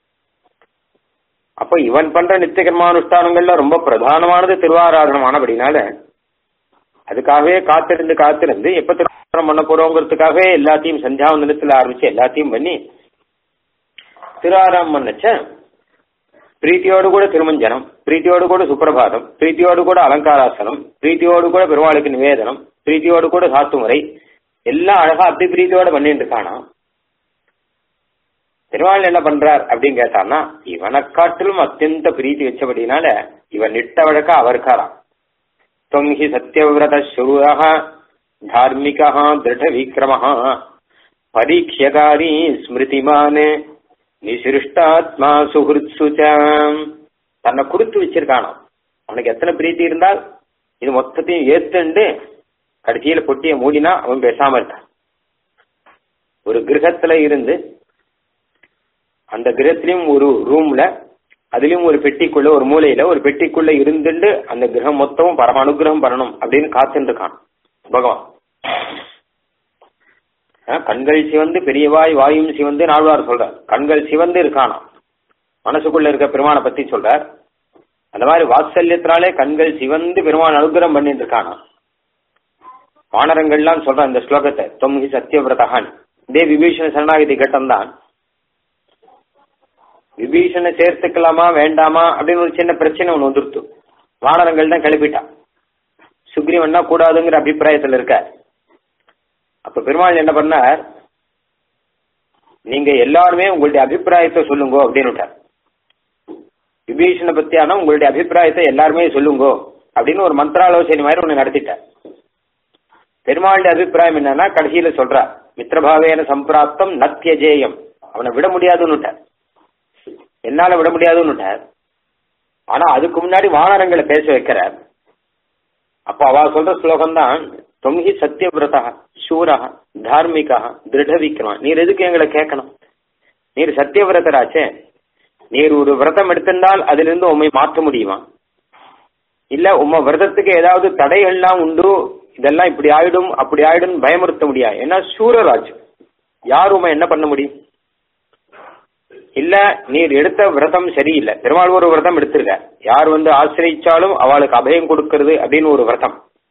அப்ப இவன் பண்ற நித்திய கர்மானுஷ்டானங்கள்ல ரொம்ப பிரதானமானது திருவாராதனமானபடினால அதுக்காகவே காத்திருந்து காத்திருந்து எப்ப திருவாரணம் பண்ண போறோங்கிறதுக்காகவே எல்லாத்தையும் சந்தியாவந்தனத்துல ஆரம்பிச்சு எல்லாத்தையும் பண்ணி திருவாராம் பண்ணச்ச பிரீத்தியோடு கூட திருமஞ்சனம் பிரீத்தியோடு கூட சுப்பிரபாதம் பிரீத்தியோடு கூட அலங்காராசனம் பிரீத்தியோடு கூட பெருமாளுக்கு நிவேதனம் பிரீத்தியோடு கூட சாத்துமுறை எல்லாம் அழகா அப்படி பிரீத்தியோட பண்ணிட்டு இருக்கானா பெருமாள் என்ன பண்றார் அப்படின்னு கேட்டான்னா இவனை காட்டிலும் அத்தியந்த பிரீத்தி வச்சபடினால இவன் நிட்ட வழக்க அவருக்காராம் தொம் ஹி சத்தியவிரத சுருரா தார்மிகா திருட விக்ரமஹா பரீட்சகாரி ஸ்மிருதிமான் நிசிருஷ்டாத்மா சுஹிருத் சுச்சாம் தன்னை கொடுத்து வச்சிருக்கானோ அவனுக்கு எத்தனை பிரீத்தி இருந்தால் இது மொத்தத்தையும் ஏத்துண்டு கடைசியில பொட்டிய மூடினா அவன் பேசாம இருக்கான் ஒரு கிரகத்துல இருந்து அந்த கிரகத்திலயும் ஒரு ரூம்ல அதுலயும் ஒரு பெட்டிக்குள்ள ஒரு மூலையில ஒரு பெட்டிக்குள்ள இருந்துட்டு அந்த கிரகம் மொத்தமும் பரம அனுகிரகம் பண்ணணும் அப்படின்னு காத்துட்டு இருக்கான் பகவான் கண்கள் சிவந்து பெரியவாய் வாயும் சிவந்து நாழ்வார் சொல்றார் கண்கள் சிவந்து இருக்கானா மனசுக்குள்ள இருக்க பெருமானை பத்தி சொல்றார் அந்த மாதிரி வாத்சல்யத்தினாலே கண்கள் சிவந்து பெருமான் அனுகிரகம் பண்ணிட்டு இருக்கானா வானரங்கள்லாம் சொல்ற இந்த ஸ்லோகத்தை தொம்ஹி சத்தியவிரதகான் இதே விபீஷண சரணாகதி கட்டம் தான் விபீஷண சேர்த்துக்கலாமா வேண்டாமா அப்படின்னு ஒரு சின்ன பிரச்சனை ஒன்று வந்துருத்து வானரங்கள் தான் கிளப்பிட்டான் சுக்ரீவன்னா கூடாதுங்கிற அபிப்பிராயத்தில் இருக்க அப்ப பெருமாள் என்ன பண்ணார் நீங்க எல்லாருமே உங்களுடைய அபிப்பிராயத்தை சொல்லுங்க அப்படின்னு விபீஷண பத்தியான உங்களுடைய அபிப்பிராயத்தை எல்லாருமே சொல்லுங்க அப்படின்னு ஒரு மந்திராலோசனை மாதிரி ஒண்ணு நடத்திட்டார் பெருமாளுடைய அபிப்பிராயம் என்னன்னா கடைசியில சொல்றா மித்திரபாவேன சம்பிராப்தம் நத்தியஜேயம் அவனை விட முடியாதுன்னு என்னால விட முடியாதுன்னு ஆனா அதுக்கு முன்னாடி வானரங்களை பேச வைக்கிறார் அப்ப அவ சொல்ற ஸ்லோகம் தான் தொங்கி சத்தியவிரதா சூரா தார்மிகா திருட விக்ரமா நீர் எதுக்கு எங்களை கேட்கணும் நீர் சத்தியவிரதராச்சே நீர் ஒரு விரதம் எடுத்திருந்தால் அதிலிருந்து உண்மை மாற்ற முடியுமா இல்ல உம்ம விரதத்துக்கு ஏதாவது தடைகள்லாம் உண்டு இதெல்லாம் இப்படி ஆயிடும் அப்படி ஆயிடும் பயமுறுத்த முடியாது ஏன்னா சூரராஜ் யார் உண்மை என்ன பண்ண முடியும் இல்ல நீர் எடுத்த விரதம் சரியில்லை பெருமாள் ஒரு விரதம் எடுத்திருக்க யார் வந்து ஆசிரியிச்சாலும் அவளுக்கு அபயம் கொடுக்கிறது அப்படின்னு ஒரு விரதம்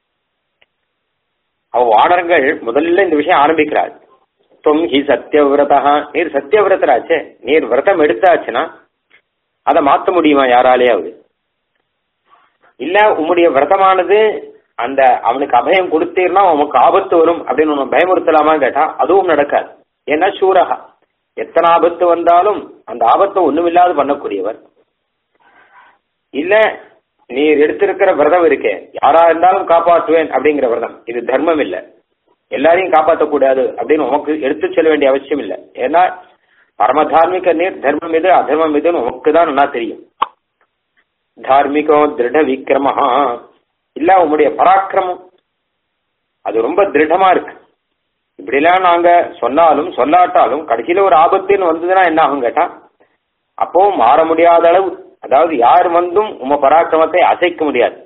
அவ வானரங்கள் முதல்ல இந்த விஷயம் ஆரம்பிக்கிறாள் தொம் ஹி சத்தியவிரதா நீர் சத்தியவிரதராச்சே நீர் விரதம் எடுத்தாச்சுன்னா அதை மாத்த முடியுமா யாராலேயாவது இல்ல உம்முடைய விரதமானது அந்த அவனுக்கு அபயம் கொடுத்தீர்னா உனக்கு ஆபத்து வரும் அப்படின்னு உன்னை பயமுறுத்தலாமா கேட்டா அதுவும் நடக்காது ஏன்னா சூரகா எத்தனை ஆபத்து வந்தாலும் அந்த ஆபத்தை ஒண்ணுமில்லாது பண்ணக்கூடியவர் இல்ல நீர் எடுத்திருக்கிற விரதம் இருக்கே யாரா இருந்தாலும் காப்பாற்றுவேன் அப்படிங்கிற விரதம் இது தர்மம் இல்ல எல்லாரையும் காப்பாற்றக்கூடாது அப்படின்னு உனக்கு எடுத்து செல்ல வேண்டிய அவசியம் இல்லை ஏன்னா பரமதார்மிக நீர் தர்மம் எது அதர்மம் எதுன்னு உனக்கு தான் நல்லா தெரியும் தார்மிகோ திருட விக்ரமஹா இல்ல உங்களுடைய பராக்கிரமம் அது ரொம்ப திருடமா இருக்கு இப்படிலாம் நாங்க சொன்னாலும் சொல்லாட்டாலும் கடைசியில ஒரு ஆபத்துன்னு வந்ததுன்னா என்ன ஆகும் கேட்டா அப்பவும் மாற முடியாத அளவு அதாவது யார் வந்தும் உம பராக்கிரமத்தை அசைக்க முடியாது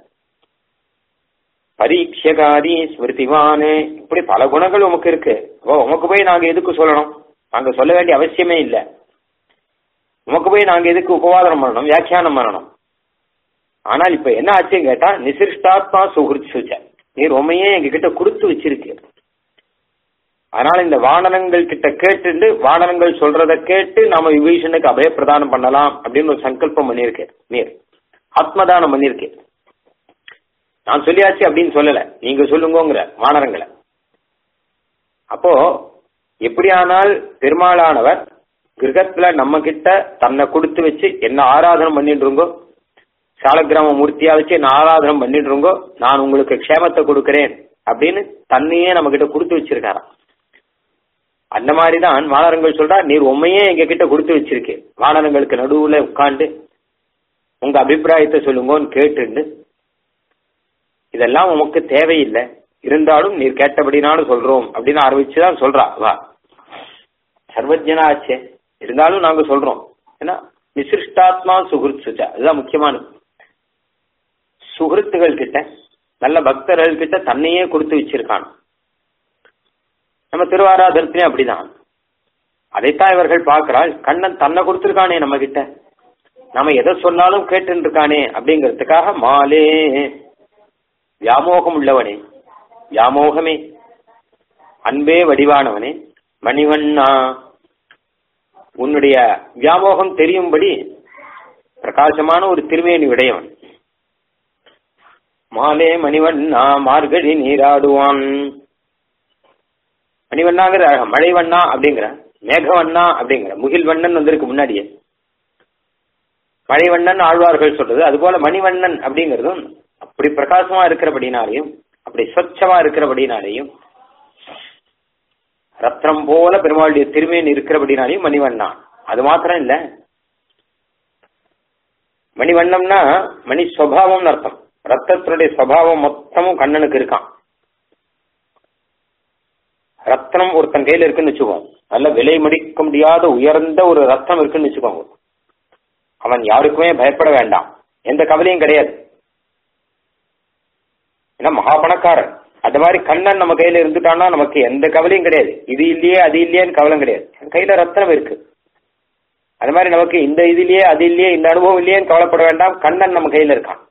பரீட்சகாரி ஸ்மிருதிவானு இப்படி பல குணங்கள் உமக்கு இருக்கு அப்போ உமக்கு போய் நாங்க எதுக்கு சொல்லணும் நாங்க சொல்ல வேண்டிய அவசியமே இல்லை உமக்கு போய் நாங்க எதுக்கு உபவாதனம் பண்ணணும் வியாக்கியானம் பண்ணணும் ஆனால் இப்ப என்ன ஆச்சுன்னு கேட்டா நிசிருஷ்டாத்மா சுகிருத் சுச்ச நீர் உண்மையே எங்க கிட்ட கொடுத்து வச்சிருக்கு அதனால இந்த வானரங்கள் கிட்ட கேட்டுண்டு வானரங்கள் சொல்றத கேட்டு நாம விபீஷனுக்கு அபயப்பிரதானம் பண்ணலாம் அப்படின்னு ஒரு சங்கல்பம் பண்ணியிருக்கேன் நீர் ஆத்மதானம் பண்ணியிருக்கேன் நான் சொல்லியாச்சு அப்படின்னு சொல்லல நீங்க சொல்லுங்கங்கிற வானரங்களை அப்போ எப்படியானால் பெருமாளானவர் கிரகத்துல நம்ம கிட்ட தன்னை கொடுத்து வச்சு என்ன ஆராதனம் பண்ணிட்டு சாலக்கிராம மூர்த்தியா வச்சு என்ன ஆராதனம் பண்ணிட்டு நான் உங்களுக்கு க்ஷேமத்தை கொடுக்கிறேன் அப்படின்னு தன்னையே நம்ம கிட்ட கொடுத்து வச்சிருக்காராம் அந்த மாதிரிதான் வானரங்கள் சொல்றா நீர் உண்மையே எங்க கிட்ட கொடுத்து வச்சிருக்கு வானரங்களுக்கு நடுவுல உட்காந்து உங்க அபிப்பிராயத்தை சொல்லுங்கன்னு கேட்டுண்டு இதெல்லாம் உமக்கு தேவையில்லை இருந்தாலும் நீர் கேட்டபடினாலும் சொல்றோம் அப்படின்னு ஆரம்பிச்சுதான் சொல்றா வா சர்வஜனா ஆச்சே இருந்தாலும் நாங்க சொல்றோம் ஏன்னா நிசிருஷ்டாத்மா சுகிருத் சுச்சா அதுதான் முக்கியமானது சுகிருத்துகள் கிட்ட நல்ல பக்தர்கள் கிட்ட தன்னையே கொடுத்து வச்சிருக்கான் நம்ம திருவாராதனத்திலையும் அப்படிதான் அதைத்தான் இவர்கள் பார்க்கிறாள் கண்ணன் தன்னை கொடுத்திருக்கானே நம்ம கிட்ட நம்ம எதை சொன்னாலும் கேட்டு இருக்கானே அப்படிங்கிறதுக்காக மாலே வியாமோகம் உள்ளவனே வியாமோகமே அன்பே வடிவானவனே மணிவண்ணா உன்னுடைய வியாமோகம் தெரியும்படி பிரகாசமான ஒரு திருமேனி உடையவன் மாலே மணிவண்ணா மார்கழி நீராடுவான் மணிவண்ணாங்கிற மழைவண்ணா அப்படிங்கிற மேகவண்ணா அப்படிங்கிற முகில்வண்ணன் வந்திருக்கு முன்னாடியே மழைவண்ணன் ஆழ்வார்கள் சொல்றது அதுபோல மணிவண்ணன் அப்படிங்கிறதும் அப்படி பிரகாசமா இருக்கிறபடினாலையும் அப்படி சொச்சமா இருக்கிறபடினாலையும் ரத்னம் போல பெருமாளுடைய திருமேன் இருக்கிறபடினாலையும் மணிவண்ணா அது மாத்திரம் இல்ல மணிவண்ணம்னா மணி சுவாவம்னு அர்த்தம் ரத்தத்தினுடைய சுவாவம் மொத்தமும் கண்ணனுக்கு இருக்கான் ரத்னம் ஒருத்தன் கையில இருக்குன்னு வச்சுக்கோங்க நல்ல விலை மடிக்க முடியாத உயர்ந்த ஒரு ரத்தம் இருக்குன்னு வச்சுக்கோங்க அவன் யாருக்குமே பயப்பட வேண்டாம் எந்த கவலையும் கிடையாது ஏன்னா மகா பணக்காரன் அந்த மாதிரி கண்ணன் நம்ம கையில இருந்துட்டான்னா நமக்கு எந்த கவலையும் கிடையாது இது இல்லையே அது இல்லையேன்னு கவலை கிடையாது கையில ரத்தனம் இருக்கு அது மாதிரி நமக்கு இந்த இது இல்லையே அது இல்லையே இந்த அனுபவம் இல்லையேன்னு கவலைப்பட வேண்டாம் கண்ணன் நம்ம கையில இருக்கான்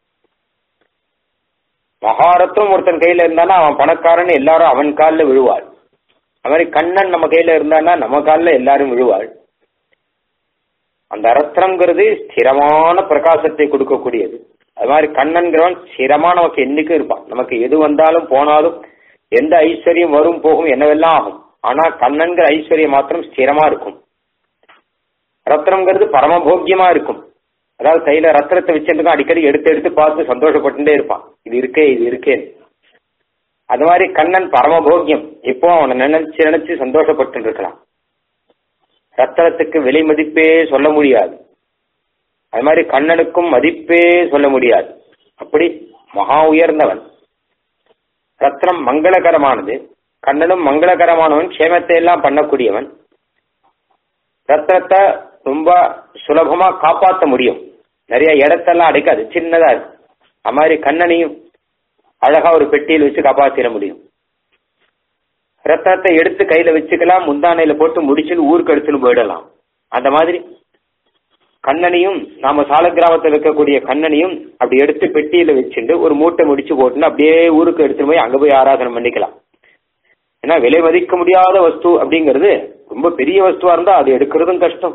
மகாரத்துவம் ஒருத்தன் கையில இருந்தானா அவன் பணக்காரன் எல்லாரும் அவன் காலில் விழுவாள் அது மாதிரி கண்ணன் நம்ம கையில இருந்தானா நம்ம காலில் எல்லாரும் விழுவாள் அந்த ரத்னங்கிறது ஸ்திரமான பிரகாசத்தை கொடுக்கக்கூடியது அது மாதிரி கண்ணன்கிறவன் ஸ்திரமா நமக்கு என்னைக்கும் இருப்பான் நமக்கு எது வந்தாலும் போனாலும் எந்த ஐஸ்வர்யம் வரும் போகும் என்னவெல்லாம் ஆகும் ஆனா கண்ணன்கிற ஐஸ்வர்யம் மாத்திரம் ஸ்திரமா இருக்கும் ரத்னங்கிறது பரமபோக்கியமா இருக்கும் அதாவது கையில ரத்னத்தை வச்சிருக்கோம் அடிக்கடி எடுத்து எடுத்து பார்த்து சந்தோஷப்பட்டுட்டே இருப்பான் இது இருக்கே இது இருக்கே அது மாதிரி கண்ணன் பரமபோக்கியம் இப்போ அவனை நினைச்சு நினைச்சு சந்தோஷப்பட்டு இருக்கலாம் ரத்தனத்துக்கு விலை மதிப்பே சொல்ல முடியாது அது மாதிரி கண்ணனுக்கும் மதிப்பே சொல்ல முடியாது அப்படி மகா உயர்ந்தவன் ரத்னம் மங்களகரமானது கண்ணனும் மங்களகரமானவன் க்ஷேமத்தை எல்லாம் பண்ணக்கூடியவன் ரத்னத்தை ரொம்ப சுலபமா காப்பாற்ற முடியும் நிறைய இடத்தெல்லாம் அடைக்காது சின்னதா இருக்கு அது மாதிரி கண்ணனையும் அழகா ஒரு பெட்டியில் வச்சு காப்பாத்திட முடியும் ரத்தனத்தை எடுத்து கையில வச்சுக்கலாம் முந்தானையில போட்டு முடிச்சுன்னு ஊருக்கு எடுத்துன்னு போயிடலாம் அந்த மாதிரி கண்ணனையும் நாம சால கிராமத்தில் இருக்கக்கூடிய கண்ணனையும் அப்படி எடுத்து பெட்டியில வச்சுட்டு ஒரு மூட்டை முடிச்சு போட்டுன்னு அப்படியே ஊருக்கு எடுத்துட்டு போய் அங்க போய் ஆராதனை பண்ணிக்கலாம் ஏன்னா விலை மதிக்க முடியாத வஸ்து அப்படிங்கிறது ரொம்ப பெரிய வஸ்துவா இருந்தா அது எடுக்கிறதும் கஷ்டம்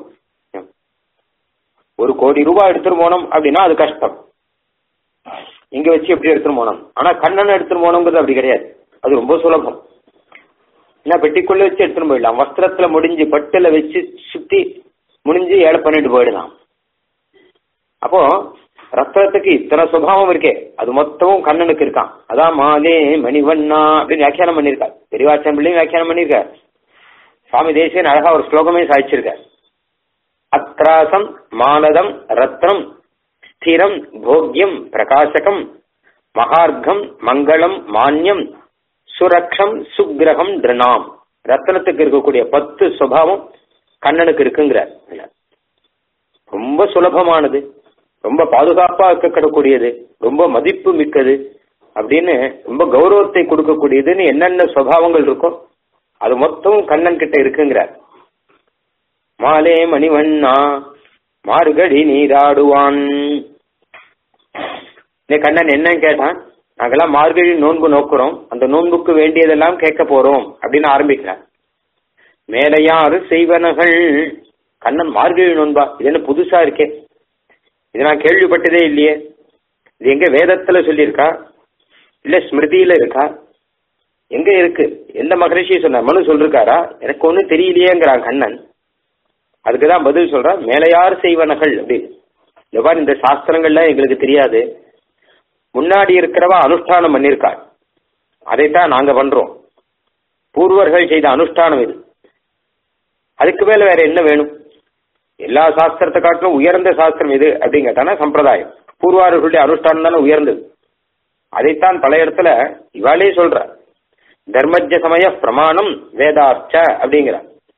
ஒரு கோடி ரூபாய் எடுத்துட்டு போனோம் அப்படின்னா அது கஷ்டம் இங்க வச்சு எப்படி எடுத்துட்டு போனோம் ஆனா கண்ணன் எடுத்துட்டு போனோங்கிறது அப்படி கிடையாது அது ரொம்ப சுலபம் ஏன்னா பெட்டிக்குள்ள வச்சு எடுத்துட்டு போயிடலாம் வஸ்திரத்துல முடிஞ்சு பட்டுல வச்சு சுத்தி முடிஞ்சு ஏழை பண்ணிட்டு போயிடலாம் அப்போ ரத்தத்துக்கு இத்தனை சுபாவம் இருக்கே அது மொத்தமும் கண்ணனுக்கு இருக்கான் அதான் மாலே மணிவண்ணா அப்படின்னு வியாக்கியானம் பண்ணியிருக்கார் பெரியவாச்சன் பிள்ளையும் வியாக்கியானம் பண்ணியிருக்கார் சுவாமி தேசியன் அழகா ஒரு ஸ்லோகமே சாதிச்சிருக்கார் அத்ராசம் மானதம் ரத்னம் ஸ்திரம் போக்யம் பிரகாசகம் மகார்க்கம் மங்களம் மான்யம் சுரக்ஷம் சுக்கிரகம் திருணாம் ரத்னத்துக்கு இருக்கக்கூடிய பத்து சுபாவம் கண்ணனுக்கு இருக்குங்கிறார் ரொம்ப சுலபமானது ரொம்ப பாதுகாப்பா இருக்கக்கூடக்கூடியது ரொம்ப மதிப்பு மிக்கது அப்படின்னு ரொம்ப கௌரவத்தை கொடுக்கக்கூடியதுன்னு என்னென்ன சுபாவங்கள் இருக்கோ அது மொத்தம் கண்ணன் கிட்ட இருக்குங்கிறார் மாலே மணிவண்ணா மார்கழி நீராடுவான் கண்ணன் என்ன கேட்டான் நாங்கெல்லாம் மார்கழி நோன்பு நோக்குறோம் அந்த நோன்புக்கு வேண்டியதெல்லாம் கேட்க போறோம் அப்படின்னு ஆரம்பிக்கிறார் மேலையாறு செய்வனகள் கண்ணன் மார்கழி நோன்பா இது என்ன புதுசா இருக்கே இது நான் கேள்விப்பட்டதே இல்லையே இது எங்க வேதத்துல சொல்லியிருக்கா இல்ல ஸ்மிருதியில இருக்கா எங்க இருக்கு எந்த மகரிஷி சொன்னார் மனு சொல்லிருக்காரா எனக்கு ஒன்னும் தெரியலையேங்கிறான் கண்ணன் அதுக்குதான் பதில் சொல்றான் மேலையார் செய்வனகள் அப்படின்னு இந்த மாதிரி இந்த சாஸ்திரங்கள்லாம் எங்களுக்கு தெரியாது முன்னாடி இருக்கிறவா அனுஷ்டானம் பண்ணியிருக்காள் அதைத்தான் நாங்க பண்றோம் பூர்வர்கள் செய்த அனுஷ்டானம் இது அதுக்கு மேல வேற என்ன வேணும் எல்லா சாஸ்திரத்தை காட்டிலும் உயர்ந்த சாஸ்திரம் எது அப்படின்னு கேட்டானா சம்பிரதாயம் பூர்வார்களுடைய அனுஷ்டானம் தானே உயர்ந்தது அதைத்தான் பல இடத்துல இவாளே சொல்ற தர்மஜ சமய பிரமாணம் வேதார்ச்ச அப்படிங்கிற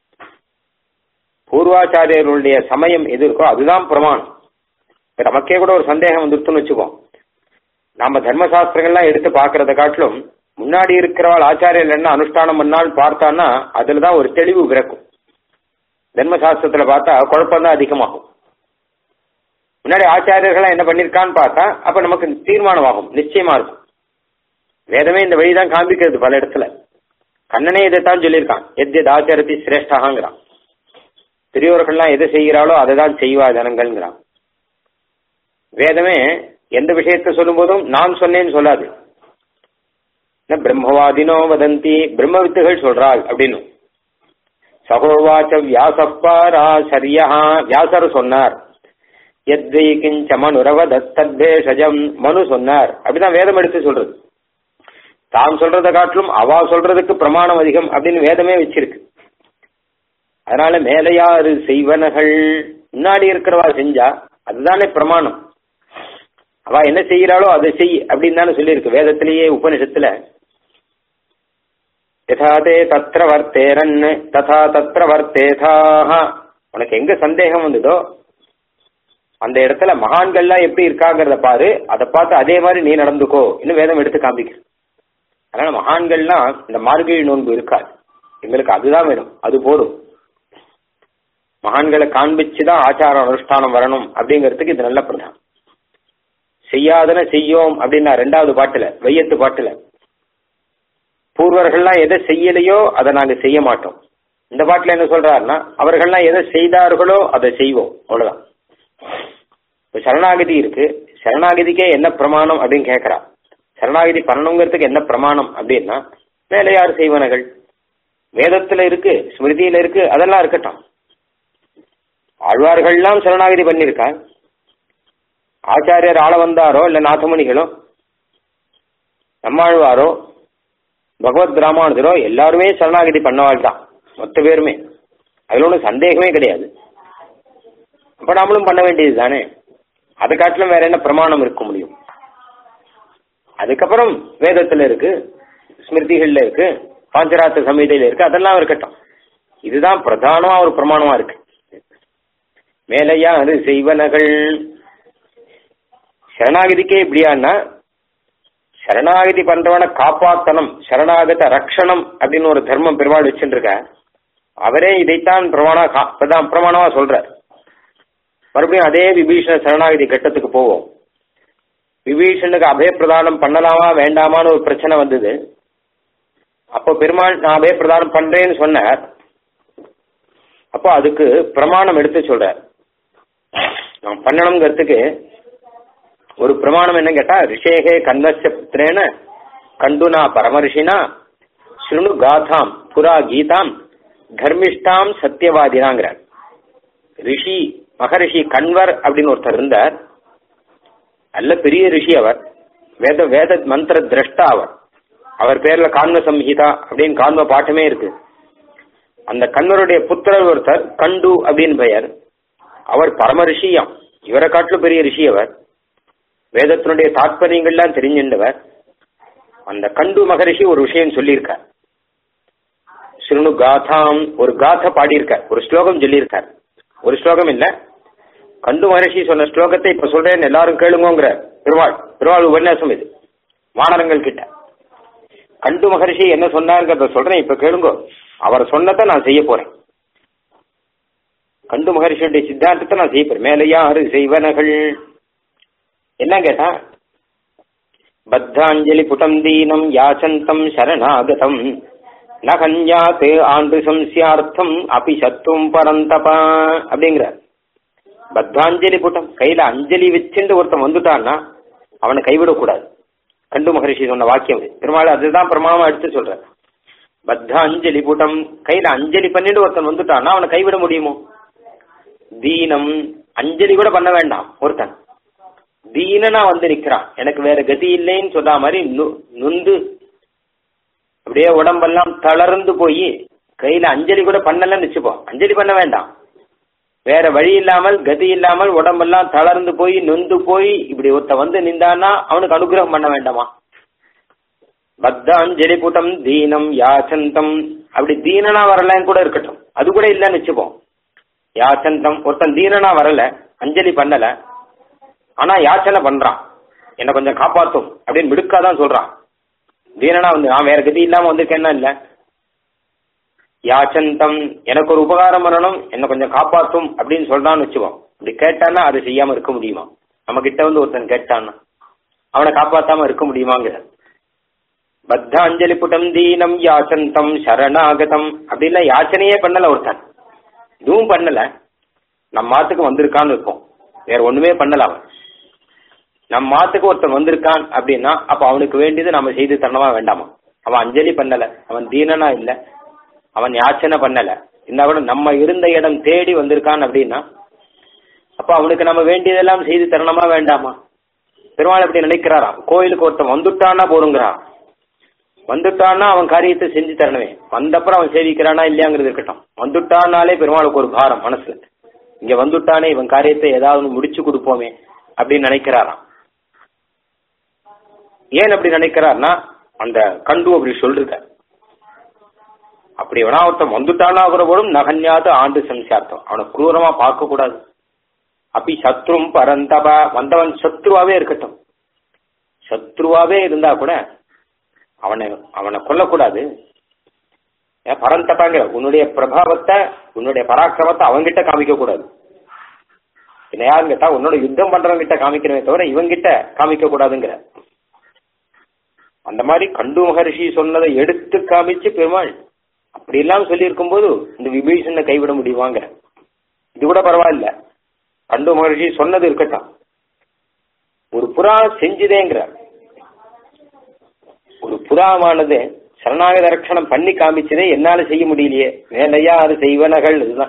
பூர்வாச்சாரியர்களுடைய சமயம் எது இருக்கோ அதுதான் பிரமாணம் நமக்கே கூட ஒரு சந்தேகம் வந்துருத்துன்னு வச்சுக்கோம் நாம தர்மசாஸ்திரங்கள்லாம் எடுத்து பாக்குறத காட்டிலும் முன்னாடி இருக்கிறவாள் ஆச்சாரியர் என்ன அனுஷ்டானம் பண்ணால் பார்த்தான்னா அதுலதான் ஒரு தெளிவு பிறக்கும் தர்மசாஸ்திரத்துல பார்த்தா குழப்பம் தான் அதிகமாகும் முன்னாடி ஆச்சாரியர்கள்லாம் என்ன பண்ணிருக்கான்னு பார்த்தா அப்ப நமக்கு தீர்மானமாகும் நிச்சயமா இருக்கும் வேதமே இந்த வழிதான் காண்பிக்கிறது பல இடத்துல கண்ணனே இதைத்தான் சொல்லியிருக்கான் எத் எத் ஆச்சாரத்தி சிரேஷ்டாங்கிறான் பெரியோர்கள்லாம் எதை செய்கிறாளோ அதை தான் செய்வா ஜனங்கள்ங்கிறான் வேதமே எந்த விஷயத்தை சொல்லும் போதும் நான் சொன்னேன்னு சொல்லாது பிரம்மவாதினோ வதந்தி பிரம்ம வித்துகள் சொல்றாள் அப்படின்னு சகோவாச்ச வியாசப்பாரா சரியா வியாசர் சொன்னார் எத்வை கிஞ்ச மனுரவதத்தத்வேஷஜம் மனு சொன்னார் அப்படிதான் வேதம் எடுத்து சொல்றது தாம் சொல்றதை காட்டிலும் அவா சொல்றதுக்கு பிரமாணம் அதிகம் அப்படின்னு வேதமே வச்சிருக்கு அதனால மேலையாறு செய்வனகள் முன்னாடி இருக்கிறவா செஞ்சா அதுதானே பிரமாணம் அவ என்ன செய்யறாளோ அதை செய் அப்படின்னு தானே சொல்லியிருக்கு வேதத்திலேயே உபனிஷத்துல யதாதே தத்திர வர்த்தேரன் ததா தத்திர வர்த்தேதாக உனக்கு எங்க சந்தேகம் வந்ததோ அந்த இடத்துல மகான்கள்லாம் எப்படி இருக்காங்கிறத பாரு அதை பார்த்து அதே மாதிரி நீ நடந்துக்கோ இன்னும் வேதம் எடுத்து காமிக்க அதனால மகான்கள்லாம் இந்த மார்கழி நோன்பு இருக்காது எங்களுக்கு அதுதான் வேணும் அது போதும் மகான்களை காண்பிச்சுதான் ஆச்சார அனுஷ்டானம் வரணும் அப்படிங்கிறதுக்கு இது நல்ல பிரதானம் செய்யாதன செய்யோம் அப்படின்னா ரெண்டாவது பாட்டுல வையத்து பாட்டுல பூர்வர்கள்லாம் எதை செய்யலையோ அதை நாங்க செய்ய மாட்டோம் இந்த பாட்டுல என்ன சொல்றாருன்னா அவர்கள்லாம் எதை செய்தார்களோ அதை செய்வோம் அவ்வளவுதான் இப்ப சரணாகதி இருக்கு சரணாகதிக்கே என்ன பிரமாணம் அப்படின்னு கேட்கிறா சரணாகதி பண்ணணுங்கிறதுக்கு என்ன பிரமாணம் அப்படின்னா மேலே யார் செய்வனகள் வேதத்துல இருக்கு ஸ்மிருதியில இருக்கு அதெல்லாம் இருக்கட்டும் ஆழ்வார்கள்லாம் சரணாகதி பண்ணிருக்கா ஆச்சாரியர் ஆள வந்தாரோ இல்ல நாதமுனிகளோ நம்மாழ்வாரோ பகவத் ராமானுஜரோ எல்லாருமே சரணாகதி பண்ணவாள் தான் மொத்த பேருமே அதுல ஒன்றும் சந்தேகமே கிடையாது அப்ப நாமளும் பண்ண வேண்டியது தானே அதை காட்டிலும் வேற என்ன பிரமாணம் இருக்க முடியும் அதுக்கப்புறம் வேதத்துல இருக்கு ஸ்மிருதிகள்ல இருக்கு பாஞ்சராத்திர சமீதையில இருக்கு அதெல்லாம் இருக்கட்டும் இதுதான் பிரதானமா ஒரு பிரமாணமா இருக்கு மேலையாறு செய்வனகள் சரணாகதிக்கே இப்படியான்னா சரணாகதி பண்றவனை காப்பாத்தனம் சரணாகத ரக்ஷணம் அப்படின்னு ஒரு தர்மம் பெருமாள் வச்சுருக்க அவரே இதைத்தான் பிரமாண கா- பிரதா- பிரமாணமா சொல்றார் மறுபடியும் அதே விபீஷண சரணாகதி கட்டத்துக்கு போவோம் விபீஷனுக்கு அபயப்பிரதானம் பண்ணலாமா வேண்டாமான்னு ஒரு பிரச்சனை வந்தது அப்போ பெருமாள் நான் அபயப்பிரதானம் பண்றேன்னு சொன்னார் அப்போ அதுக்கு பிரமாணம் எடுத்து சொல்றார் நான் பண்ணணுங்கிறதுக்கு ஒரு பிரமாணம் என்ன கேட்டா ரிஷேகே கன்வஸ்ய புத்திரேன கண்டுனா பரமரிஷினா ஸ்ருணு காதாம் புரா கீதாம் தர்மிஷ்டாம் சத்தியவாதினாங்கிறார் ரிஷி மகரிஷி கண்வர் அப்படின்னு ஒருத்தர் இருந்தார் நல்ல பெரிய ரிஷி அவர் வேத வேத மந்திர திரஷ்டா அவர் அவர் பேர்ல கான்வ சம்ஹிதா அப்படின்னு கான்வ பாட்டுமே இருக்கு அந்த கண்வருடைய புத்திரர் ஒருத்தர் கண்டு அப்படின்னு பெயர் அவர் பரம ரிஷியாம் இவரை காட்டிலும் பெரிய ரிஷி அவர் வேதத்தினுடைய தாத்பரியங்கள்லாம் தெரிஞ்சின்றவர் அந்த கண்டு மகரிஷி ஒரு விஷயம் சொல்லியிருக்கார் ஸ்ருணு காதாம் ஒரு காத பாடியிருக்கார் ஒரு ஸ்லோகம் சொல்லியிருக்கார் ஒரு ஸ்லோகம் இல்ல கண்டு மகரிஷி சொன்ன ஸ்லோகத்தை இப்ப சொல்றேன் எல்லாரும் கேளுங்கோங்கிற பெருவாள் பெருவாள் உபன்யாசம் இது வானரங்கள் கிட்ட கண்டு மகரிஷி என்ன சொன்னாருங்கிறத சொல்றேன் இப்ப கேளுங்கோ அவர் சொன்னதை நான் செய்ய போறேன் கண்டு மகரிஷியுடைய சித்தாந்தத்தை நான் செய்ய போறேன் மேலே யாரு செய்வனகள் என்ன கேட்டா பத்தாஞ்சலி புடம் தீனம் யாச்சந்தம் சரணாகதம் நகஞ்சாத்து ஆண்டு சம்சியார்த்தம் அபி சத்துவம் பரந்தபா அப்படிங்கிறார் பத்தாஞ்சலி புட்டம் கையில அஞ்சலி வச்சுட்டு ஒருத்தன் வந்துட்டான்னா அவனை கைவிடக்கூடாது கண்டு மகரிஷி சொன்ன வாக்கியம் இது. பெருமாள் அதுதான் பிரமாணமா எடுத்து சொல்ற பத்த அஞ்சலி புட்டம் கையில அஞ்சலி பண்ணிட்டு ஒருத்தன் வந்துட்டான்னா அவனை கைவிட முடியுமோ தீனம் அஞ்சலி கூட பண்ண வேண்டாம் ஒருத்தன் தீனனா வந்து நிக்கிறான் எனக்கு வேற கதி இல்லைன்னு சொன்ன மாதிரி நு- நுந்து அப்படியே உடம்பெல்லாம் தளர்ந்து போய் கையில அஞ்சலி கூட பண்ணலன்னு வச்சுப்போம் அஞ்சலி பண்ண வேண்டாம் வேற வழி இல்லாமல் கதி இல்லாமல் உடம்பெல்லாம் தளர்ந்து போய் நொந்து போய் இப்படி ஒருத்த வந்து நின்றான்னா அவனுக்கு அனுகிரகம் பண்ண வேண்டாமா பத்தாஞ்சலி புட்டம் தீனம் யாச்சந்தம் அப்படி தீனனா வரலன்னு கூட இருக்கட்டும் அது கூட இல்லைன்னு வச்சுப்போம் யாச்சந்தம் ஒருத்தன் தீனனா வரல அஞ்சலி பண்ணல ஆனா யாச்சனை பண்றான் என்ன கொஞ்சம் காப்பாத்தும் அப்படின்னு மிடுக்காதான் சொல்றான் தீனனா வந்து நான் வேற கதி இல்லாம வந்திருக்கேன்னா இல்ல யாச்சந்தம் எனக்கு ஒரு உபகாரம் பண்ணணும் என்ன கொஞ்சம் காப்பாத்தும் அப்படின்னு சொல்றான்னு வச்சுக்கோம் இப்படி கேட்டான்னா அதை செய்யாம இருக்க முடியுமா நம்ம கிட்ட வந்து ஒருத்தன் கேட்டான்னா அவனை காப்பாத்தாம இருக்க முடியுமாங்கிற பத்த அஞ்சலி புட்டம் தீனம் யாச்சந்தம் சரணாகதம் அப்படின்லாம் யாச்சனையே பண்ணல ஒருத்தன் இதுவும் பண்ணல நம்ம மாத்துக்கு வந்திருக்கான்னு இருக்கும் வேற ஒண்ணுமே பண்ணல அவன் நம்ம மாத்துக்கு ஒருத்தன் வந்திருக்கான் அப்படின்னா அப்ப அவனுக்கு வேண்டியது நம்ம செய்து தரணுமா வேண்டாமா அவன் அஞ்சலி பண்ணல அவன் தீனனா இல்ல அவன் யாச்சனை பண்ணல இந்த கூட நம்ம இருந்த இடம் தேடி வந்திருக்கான் அப்படின்னா அப்ப அவனுக்கு நம்ம வேண்டியதெல்லாம் செய்து தரணுமா வேண்டாமா பெருமாள் எப்படி நினைக்கிறாராம் கோயிலுக்கு ஒருத்தன் வந்துட்டான்னா போருங்கிறான் வந்துட்டான்னா அவன் காரியத்தை செஞ்சு தரணுமே வந்தப்புறம் அவன் சேவிக்கிறானா இல்லையாங்கிறது இருக்கட்டும் வந்துட்டானாலே பெருமாளுக்கு ஒரு பாரம் மனசுல இங்க வந்துட்டானே இவன் காரியத்தை ஏதாவது ஒண்ணு முடிச்சு கொடுப்போமே அப்படின்னு நினைக்கிறாராம் ஏன் அப்படி நினைக்கிறார்னா அந்த கண்டு அப்படி சொல்லிருக்க அப்படி எவனா ஒருத்தன் வந்துட்டானா போதும் நகன்யாது ஆண்டு சம்சார்த்தம் அவனை குரூரமா பார்க்க கூடாது அப்படி சத்ரும் பரந்தபா வந்தவன் சத்ருவாவே இருக்கட்டும் சத்ருவாவே இருந்தா கூட அவனை அவனை கொல்லக்கூடாது ஏன் பரந்தபாங்கிற உன்னுடைய பிரபாவத்தை உன்னுடைய பராக்கிரமத்தை அவன்கிட்ட காமிக்க கூடாது என்ன யாருன்னு கேட்டா உன்னோட யுத்தம் பண்றவங்க கிட்ட காமிக்கிறவே தவிர இவங்கிட்ட காமிக்க கூடாதுங்கிற அந்த மாதிரி கண்டு மகரிஷி சொன்னதை எடுத்து காமிச்சு பெருமாள் அப்படி எல்லாம் சொல்லி இருக்கும்போது இந்த விபீஷனை கைவிட முடியுவாங்க இது கூட பரவாயில்ல கண்டு மகரிஷி சொன்னது இருக்கட்டும் ஒரு புறா செஞ்சுதேங்கிற ஒரு புறாவானது சரணாகத ரட்சணம் பண்ணி காமிச்சதே என்னால செய்ய முடியலையே வேலையா அது செய்வனகள் இதுதான்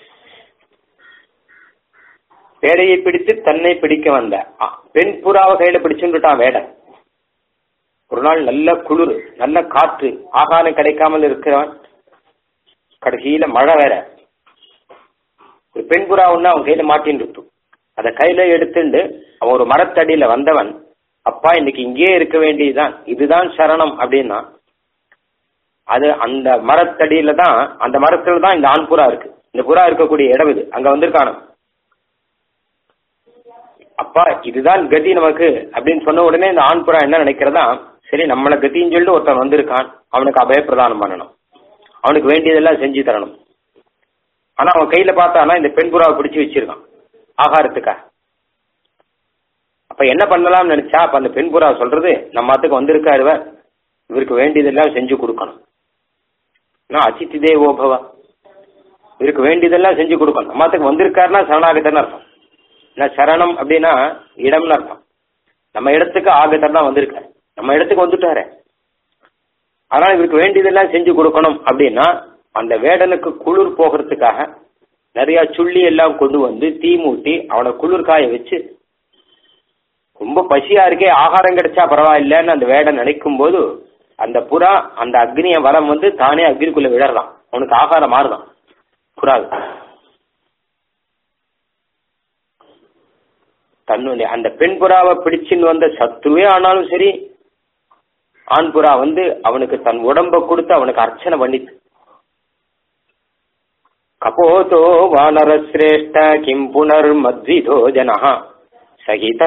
பேடையை பிடித்து தன்னை பிடிக்க வந்த அ, பெண் புறாவை கையில பிடிச்சுட்டான் வேடன் ஒரு நாள் நல்ல குளிர் நல்ல காற்று ஆகாரம் கிடைக்காமல் இருக்கிறவன் கடைசியில மழை வேற ஒரு பெண் புறா ஒண்ணு அவன் கையில மாட்டின்னு இருக்கும் அதை கையில எடுத்துண்டு அவன் ஒரு மரத்தடியில வந்தவன் அப்பா இன்னைக்கு இங்கேயே இருக்க வேண்டியதுதான் இதுதான் சரணம் அப்படின்னா அது அந்த மரத்தடியில தான் அந்த மரத்துல தான் இந்த ஆண் புறா இருக்கு இந்த புறா இருக்கக்கூடிய இடம் இது அங்க வந்திருக்கானோ அப்பா இதுதான் கதி நமக்கு அப்படின்னு சொன்ன உடனே இந்த ஆண் புறா என்ன நினைக்கிறதா சரி நம்மளை கத்தின்னு சொல்லிட்டு ஒருத்தன் வந்திருக்கான் அவனுக்கு அபயப்பிரதானம் பண்ணணும் அவனுக்கு வேண்டியதெல்லாம் செஞ்சு தரணும் ஆனா அவன் கையில பார்த்தானா இந்த பெண் புறாவை பிடிச்சு வச்சிருக்கான் ஆகாரத்துக்காக அப்ப என்ன பண்ணலாம்னு நினைச்சா அப்ப அந்த பெண் புறா சொல்றது நம்ம மாத்துக்கு வந்திருக்காரு இவர். இவருக்கு வேண்டியதெல்லாம் செஞ்சு கொடுக்கணும் நான் அச்சித்தி தேவோபவா இவருக்கு வேண்டியதெல்லாம் செஞ்சு கொடுக்கணும் நம்ம மாத்துக்கு வந்திருக்காருன்னா சரணாகத்தன்னு அர்த்தம் ஏன்னா சரணம் அப்படின்னா இடம்னு அர்த்தம் நம்ம இடத்துக்கு ஆகத்தர் தான் வந்திருக்காரு நம்ம இடத்துக்கு வந்துட்டாரு அதனால இவருக்கு வேண்டியதெல்லாம் செஞ்சு கொடுக்கணும் அப்படின்னா அந்த வேடனுக்கு குளிர் போகிறதுக்காக நிறைய சுள்ளி எல்லாம் கொண்டு வந்து தீ மூட்டி அவனை குளிர் காய வச்சு ரொம்ப பசியா இருக்கே ஆகாரம் கிடைச்சா பரவாயில்லன்னு அந்த வேடன் நினைக்கும் போது அந்த புறா அந்த அக்னிய வரம் வந்து தானே அக்னிக்குள்ள விழறான் அவனுக்கு ஆகாரம் மாறுதான் புறா தன்னுடைய அந்த பெண் புறாவை பிடிச்சின்னு வந்த சத்ருவே ஆனாலும் சரி ஆண் புறா வந்து அவனுக்கு தன் உடம்ப கொடுத்து அவனுக்கு அர்ச்சனை பண்ணித்து கபோதோ வானர சிரேஷ்ட கிம் புனர் மத்விதோ ஜனஹ சகித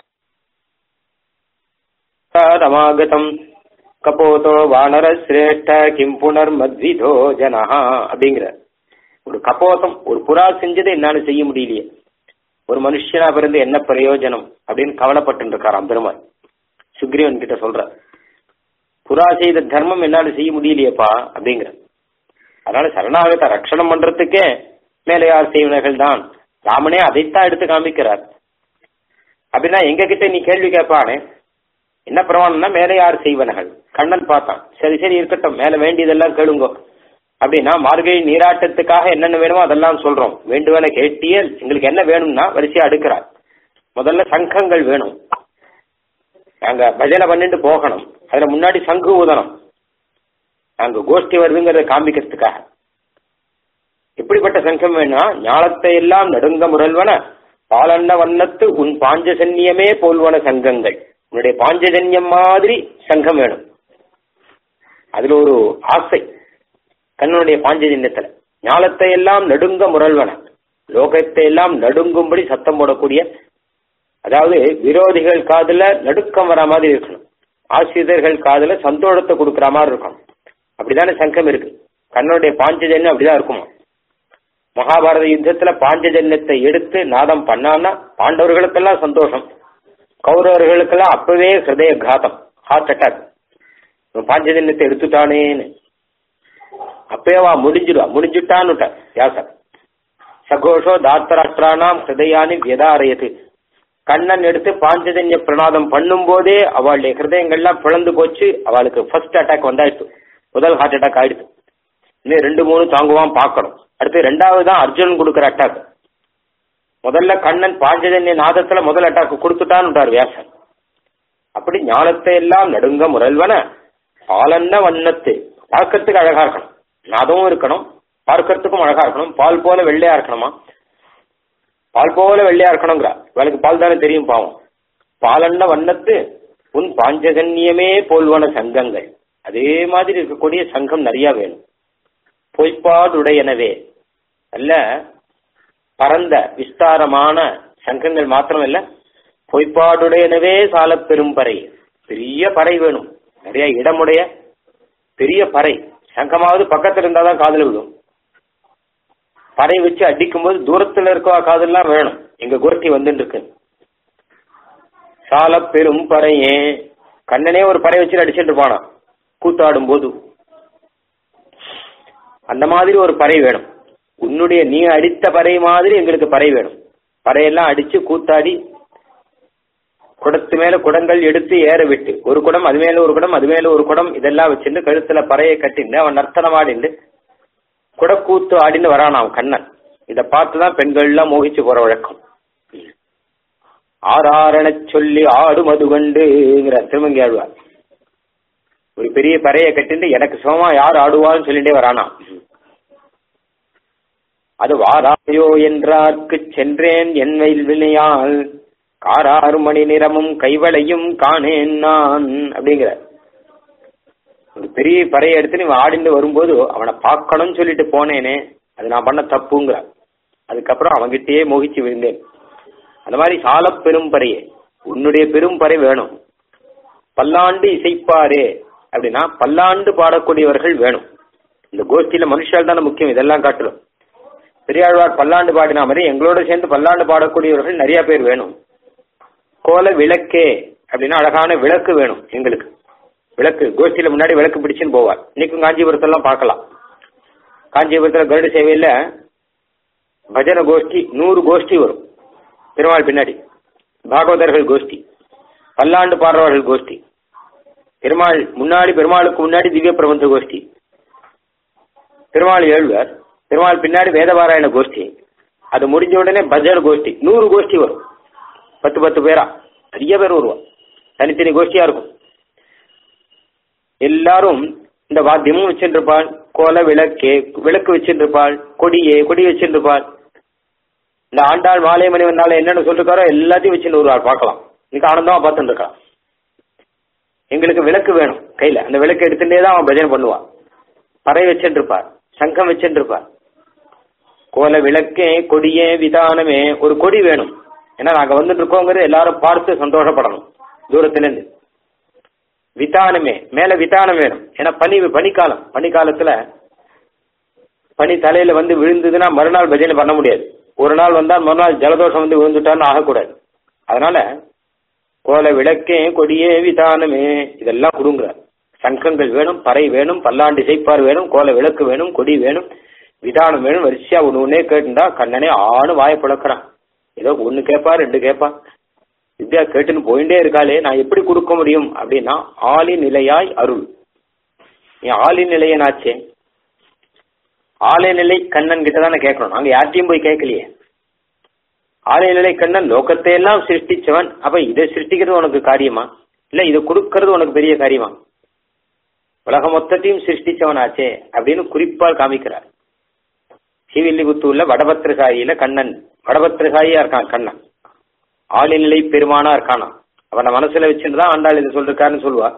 ரமாகதம் கபோதோ வானர சிரேஷ்ட கிம் புனர் மத்விதோ ஜனஹ அப்படிங்கிற ஒரு கபோதம் ஒரு புறா செஞ்சதை என்னால செய்ய முடியலையே ஒரு மனுஷனா பிறந்து என்ன பிரயோஜனம் அப்படின்னு கவலைப்பட்டு இருக்காராம் பெருமாள் சுக்ரீவன் கிட்ட சொல்ற புறா செய்த தர்மம் என்னால செய்ய முடியலையேப்பா அப்படிங்கிற அதனால சரணாகத்தை ரட்சணம் பண்றதுக்கே மேலையார் செய்வனர்கள் தான் ராமனே அதைத்தான் எடுத்து காமிக்கிறார் அப்படின்னா எங்க கிட்ட நீ கேள்வி கேட்பானே என்ன பிரமாணம்னா மேலையார் செய்வனகள் கண்ணன் பார்த்தான் சரி சரி இருக்கட்டும் மேல வேண்டியதெல்லாம் கேளுங்கோ அப்படின்னா மார்கழி நீராட்டத்துக்காக என்னென்ன வேணுமோ அதெல்லாம் சொல்றோம் வேண்டுவன கேட்டியல் எங்களுக்கு என்ன வேணும்னா வரிசையா அடுக்கிறார் முதல்ல சங்கங்கள் வேணும் நாங்க பஜனை பண்ணிட்டு போகணும் அதுல முன்னாடி சங்கு ஊதணும் நாங்க கோஷ்டி வருதுங்கிறத காமிக்கிறதுக்காக எப்படிப்பட்ட சங்கம் வேணும்னா ஞாலத்தை எல்லாம் நடுங்க முரல்வன பாலன்ன வண்ணத்து உன் பாஞ்சஜன்யமே போல்வன சங்கங்கள் உன்னுடைய பாஞ்சஜன்யம் மாதிரி சங்கம் வேணும் அதுல ஒரு ஆசை கண்ணனுடைய பாஞ்சஜன்யத்துல ஞாலத்தை எல்லாம் நடுங்க முரல்வன லோகத்தை எல்லாம் நடுங்கும்படி சத்தம் போடக்கூடிய அதாவது விரோதிகள் காதுல நடுக்கம் வர மாதிரி இருக்கணும் ஆசிரியர்கள் காதுல சந்தோஷத்தை கொடுக்குற மாதிரி இருக்கணும் அப்படிதானே சங்கம் இருக்கு கண்ணனுடைய பாஞ்சஜன்யம் அப்படிதான் இருக்குமா மகாபாரத யுத்தத்துல பாஞ்சஜன்யத்தை எடுத்து நாதம் பண்ணான்னா பாண்டவர்களுக்கெல்லாம் சந்தோஷம் கௌரவர்களுக்கெல்லாம் அப்பவே ஹிருதய காதம் ஹார்ட் அட்டாக் பாஞ்சஜன்யத்தை எடுத்துட்டானேன்னு அப்பேவா முடிஞ்சிடுவா முடிஞ்சுட்டான்னு வியாசர் சகோஷோ தாத்தராஷ்டிரானாம் ஹிருதயானி வியதாரயது கண்ணன் எடுத்து பாஞ்சஜன்ய பிரணாதம் பண்ணும் போதே அவளுடைய ஹிருதயங்கள்லாம் பிளந்து போச்சு அவளுக்கு ஃபர்ஸ்ட் அட்டாக் வந்தாயிடுச்சு முதல் ஹார்ட் அட்டாக் ஆயிடுச்சு இன்னும் ரெண்டு மூணு தாங்குவான் பார்க்கணும் அடுத்து ரெண்டாவது தான் அர்ஜுனன் கொடுக்குற அட்டாக் முதல்ல கண்ணன் பாஞ்சஜன்ய நாதத்துல முதல் அட்டாக் கொடுத்துட்டான்னு வியாசன் அப்படி ஞானத்தை எல்லாம் நடுங்க முரல்வன பாலன்ன வண்ணத்து பார்க்கறதுக்கு அழகா இருக்கணும் நாதமும் இருக்கணும் பார்க்கறதுக்கும் அழகா இருக்கணும் பால் போல வெள்ளையா இருக்கணுமா பால் போல வெள்ளையா இருக்கணுங்கிறா இவளுக்கு பால் தானே தெரியும் பாவம் பாலன்ன வண்ணத்து உன் பாஞ்சஜன்யமே போல்வன சங்கங்கள் அதே மாதிரி இருக்கக்கூடிய சங்கம் நிறைய வேணும் பொய்ப்பாடுடையனவே நல்ல பரந்த விஸ்தாரமான சங்கங்கள் மாத்திரமல்ல பொய்ப்பாடுடையனவே சால பெரும் பறை பெரிய பறை வேணும் நிறைய இடமுடைய பெரிய பறை சங்கமாவது பக்கத்துல இருந்தாதான் காதல விடும் பறை வச்சு அடிக்கும் போது தூரத்துல இருக்க காதெல்லாம் வேணும் எங்க குரத்தி வந்துட்டு இருக்கு சால பெரும் பறையே கண்ணனே ஒரு பறை வச்சு அடிச்சுட்டு இருப்பானா கூத்தாடும் போது அந்த மாதிரி ஒரு பறை வேணும் உன்னுடைய நீ அடித்த பறை மாதிரி எங்களுக்கு பறை வேணும் பறையெல்லாம் அடிச்சு கூத்தாடி குடத்து மேல குடங்கள் எடுத்து ஏற விட்டு ஒரு குடம் அது மேல ஒரு குடம் அது மேல ஒரு குடம் இதெல்லாம் வச்சுட்டு கழுத்துல பறையை கட்டிண்டு அவன் நர்த்தனம் ஆடிண்டு குடக்கூத்து ஆடின்னு வரான் அவன் கண்ணன் இத பார்த்துதான் பெண்கள் எல்லாம் மோகிச்சு போற வழக்கம் ஆறாரண சொல்லி ஆடு மது கண்டுங்கிற திருமங்கி ஆழ்வார் ஒரு பெரிய பறையை கட்டிட்டு எனக்கு சமமா யார் ஆடுவான்னு சொல்லிட்டே வரானா அது வாராயோ என்றார்க்கு சென்றேன் என் வயல் வினையால் காராறு மணி நிறமும் கைவளையும் காணேன் நான் அப்படிங்கிற ஒரு பெரிய பறையை எடுத்து நீ ஆடிந்து வரும்போது அவனை பார்க்கணும்னு சொல்லிட்டு போனேனே அது நான் பண்ண தப்புங்கிற அதுக்கப்புறம் அவன்கிட்டயே மோகிச்சு விழுந்தேன் அந்த மாதிரி சால பெரும் பறையே உன்னுடைய பெரும் பறை வேணும் பல்லாண்டு இசைப்பாரே அப்படின்னா பல்லாண்டு பாடக்கூடியவர்கள் வேணும் இந்த கோஷ்டியில மனுஷால் தானே முக்கியம் இதெல்லாம் காட்டுறோம் பெரியாழ்வார் பல்லாண்டு பாடினா மாதிரி எங்களோட சேர்ந்து பல்லாண்டு பாடக்கூடியவர்கள் நிறைய பேர் வேணும் கோல விளக்கே அப்படின்னா அழகான விளக்கு வேணும் எங்களுக்கு விளக்கு கோஷ்டியில முன்னாடி விளக்கு பிடிச்சுன்னு போவார் இன்னைக்கும் காஞ்சிபுரத்தெல்லாம் பார்க்கலாம் காஞ்சிபுரத்துல கருட சேவையில பஜன கோஷ்டி நூறு கோஷ்டி வரும் பெருமாள் பின்னாடி பாகவதர்கள் கோஷ்டி பல்லாண்டு பாடுறவர்கள் கோஷ்டி பெருமாள் முன்னாடி பெருமாளுக்கு முன்னாடி திவ்ய பிரபந்த கோஷ்டி பெருமாள் ஏழ்வர் பெருமாள் பின்னாடி வேதபாராயண கோஷ்டி அது முடிஞ்ச உடனே பஜன கோஷ்டி நூறு கோஷ்டி வரும் பத்து பத்து பேரா நிறைய பேர் வருவான் தனித்தனி கோஷ்டியா இருக்கும் எல்லாரும் இந்த வாத்தியமும் வச்சுருப்பாள் கோல விளக்கே விளக்கு வச்சுருப்பாள் கொடியே கொடி வச்சுருப்பாள் இந்த ஆண்டாள் மாலை மணி வந்தாலும் என்னென்ன சொல்லிருக்காரோ எல்லாத்தையும் வச்சுட்டு வருவாள் பார்க்கலாம் இன்னைக்கு ஆனந்தமா பார்த்துட்டு இருக்கான் எங்களுக்கு விளக்கு வேணும் கையில அந்த விளக்கு எடுத்துட்டே தான் அவன் பஜனை பண்ணுவான் பறை வச்சுட்டு இருப்பார் சங்கம் வச்சுட்டு இருப்பார் கோல விளக்கே கொடியே விதானமே ஒரு கொடி வேணும் ஏன்னா நாங்க வந்துட்டு இருக்கோங்கிறது எல்லாரும் பார்த்து சந்தோஷப்படணும் தூரத்துல இருந்து விதானமே மேல விதானம் வேணும் ஏன்னா பனி பனிக்காலம் பனிக்காலத்துல பனி தலையில வந்து விழுந்ததுன்னா மறுநாள் பஜனை பண்ண முடியாது ஒரு நாள் வந்தால் மறுநாள் ஜலதோஷம் வந்து விழுந்துட்டான்னு ஆகக்கூடாது அதனால கோல விளக்கே கொடியே விதானமே இதெல்லாம் கொடுங்கிறார் சங்கங்கள் வேணும் பறை வேணும் பல்லாண்டு இசைப்பார் வேணும் கோல விளக்கு வேணும் கொடி வேணும் விதானம் வேணும் வரிசையா ஒண்ணு ஒன்னே கேட்டுண்டா கண்ணனே ஆணு வாய புழக்கிறான் ஏதோ ஒண்ணு கேட்பா ரெண்டு கேட்பா வித்யா கேட்டுன்னு போயிட்டே இருக்காளே நான் எப்படி கொடுக்க முடியும் அப்படின்னா ஆளி நிலையாய் அருள் நீ ஆளி நிலையனாச்சே ஆலய நிலை கண்ணன் கிட்ட தானே கேட்கணும் நாங்க யார்ட்டையும் போய் கேட்கலையே ஆலய நிலை கண்ணன் லோகத்தை எல்லாம் சிருஷ்டிச்சவன் அப்ப இதை சிருஷ்டிக்கிறது உனக்கு காரியமா இல்ல இதை கொடுக்கறது உனக்கு பெரிய காரியமா உலக மொத்தத்தையும் சிருஷ்டிச்சவன் ஆச்சே அப்படின்னு குறிப்பால் காமிக்கிறார் ஸ்ரீவில்லிபுத்தூர்ல வடபத்திரசாயில கண்ணன் வடபத்திரசாயியா இருக்கான் கண்ணன் ஆளிநிலை பெருமானா இருக்கானா அவனை மனசுல வச்சுட்டு தான் ஆண்டாள் இதை சொல்லிருக்காருன்னு சொல்லுவா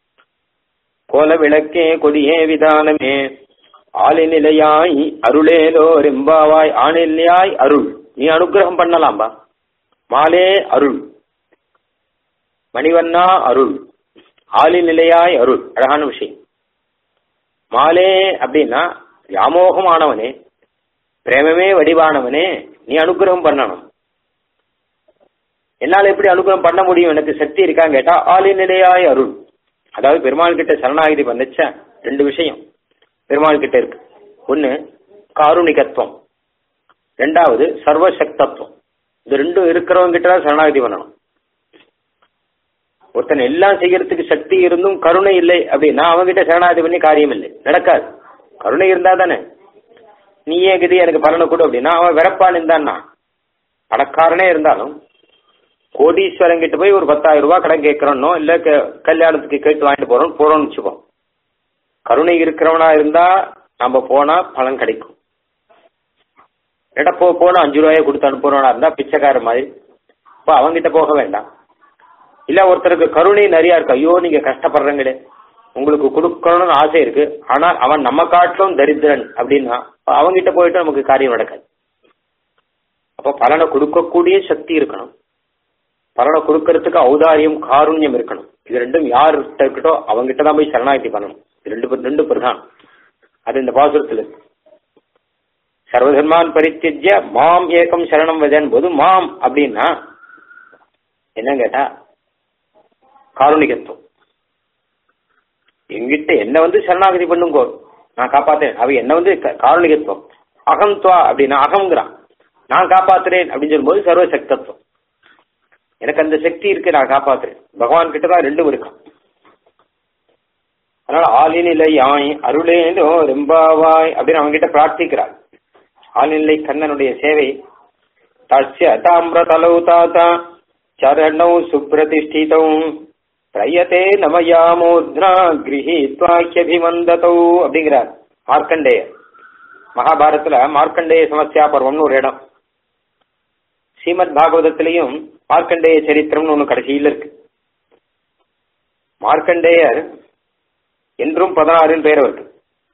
கோல விளக்கே கொடியே விதானமே ஆளிநிலையாய் அருளேலோ ரெம்பாவாய் ஆணிலையாய் அருள் நீ அனுகிரகம் பண்ணலாம்பா மாலே அருள் மணிவண்ணா அருள் ஆளிநிலையாய் அருள் அழகான விஷயம் மாலே அப்படின்னா வியாமோகமானவனே பிரேமமே வடிவானவனே நீ அனுகிரகம் பண்ணணும் என்னால எப்படி அனுகிரகம் பண்ண முடியும் எனக்கு சக்தி இருக்கான்னு கேட்டா ஆளிநிலையாய் அருள் அதாவது பெருமாள் கிட்ட சரணாகிதி பண்ணச்ச ரெண்டு விஷயம் பெருமாள் கிட்ட இருக்கு ஒன்னு காருணிகத்துவம் ரெண்டாவது சர்வசக்தத்துவம் இது ரெண்டும் இருக்கிறவங்க கிட்ட தான் சரணாகதி பண்ணணும் ஒருத்தன் எல்லாம் செய்யறதுக்கு சக்தி இருந்தும் கருணை இல்லை அப்படின்னா அவன்கிட்ட சரணாகதி பண்ணி காரியம் இல்லை நடக்காது கருணை இருந்தா தானே நீயே கதி எனக்கு பலனை கொடு அப்படின்னா அவன் விரப்பான் இருந்தான்னா பணக்காரனே இருந்தாலும் கோடீஸ்வரன் கிட்ட போய் ஒரு பத்தாயிரம் ரூபாய் கடன் கேட்கறோன்னோ இல்ல க- கல்யாணத்துக்கு கேட்டு வாங்கிட்டு போறோம் போறோம்னு வச்சுக்கோ கருணை இருக்கிறவனா இருந்தா நம்ம போனா பலன் கிடைக்கும் இட போ போனா அஞ்சு ரூபாயை கொடுத்து அனுப்புறவனா இருந்தா பிச்சைக்கார மாதிரி இப்போ அவங்கிட்ட போக வேண்டாம் இல்ல ஒருத்தருக்கு கருணை நிறைய இருக்கு ஐயோ நீங்க கஷ்டப்படுறீங்களே உங்களுக்கு கொடுக்கணும்னு ஆசை இருக்கு ஆனால் அவன் நம்ம காட்டிலும் தரித்திரன் அப்படின்னா அப்ப அவங்கிட்ட போயிட்டு நமக்கு காரியம் நடக்காது அப்ப பலனை கொடுக்கக்கூடிய சக்தி இருக்கணும் பலனை கொடுக்கறதுக்கு ஔதாரியம் காருண்யம் இருக்கணும் இது ரெண்டும் யார்கிட்ட இருக்கட்டோ அவங்கிட்ட தான் போய் சரணாகதி பண்ணணும் இது ரெண்டு பே- ரெண்டு பிரதானம் அது இந்த பாசுரத்துல இருக்கு சர்வதர்மான் பரித்தியஜ்ய மாம் ஏகம் சரணம் வஜன் போது மாம் அப்படின்னா என்ன கேட்டா காருணிகத்துவம் எங்கிட்ட என்ன வந்து சரணாகதி பண்ணுங்கோ நான் காப்பாத்தேன் அவ என்ன வந்து க- காருணிகத்துவம் அகம் துவா அப்படின்னா அகங்கிறான் நான் காப்பாத்துறேன் அப்படின்னு சொல்லும்போது சர்வசக்தத்துவம் எனக்கு அந்த சக்தி இருக்கு நான் காப்பாத்துறேன் பகவான் கிட்ட தான் ரெண்டும் இருக்கான் அதனால ஆளிநிலை யாய் அருளேனோ ரெம்பாவாய் அப்படின்னு அவங்க கிட்ட பிரார்த்திக்கிறார் ஆளிநிலை கண்ணனுடைய சேவை தஸ்ய தாமிர தலௌ தாத்தா சரணௌ சுப்பிரதிஷ்டிதௌ பிரயத்தே நமயாமோத்னா கிரகித்வாக்கியபிமந்ததோ அப்படிங்கிறார் மார்க்கண்டேயர் மகாபாரதத்துல மார்க்கண்டேய சமஸ்யா பர்வம்னு ஒரு இடம் ஸ்ரீமத் பாகவதத்திலையும் மார்க்கண்டேய சரித்திரம்னு ஒண்ணு கடைசியில் இருக்கு மார்க்கண்டேயர் என்றும் பதினாறுன்னு பேர் அவருக்கு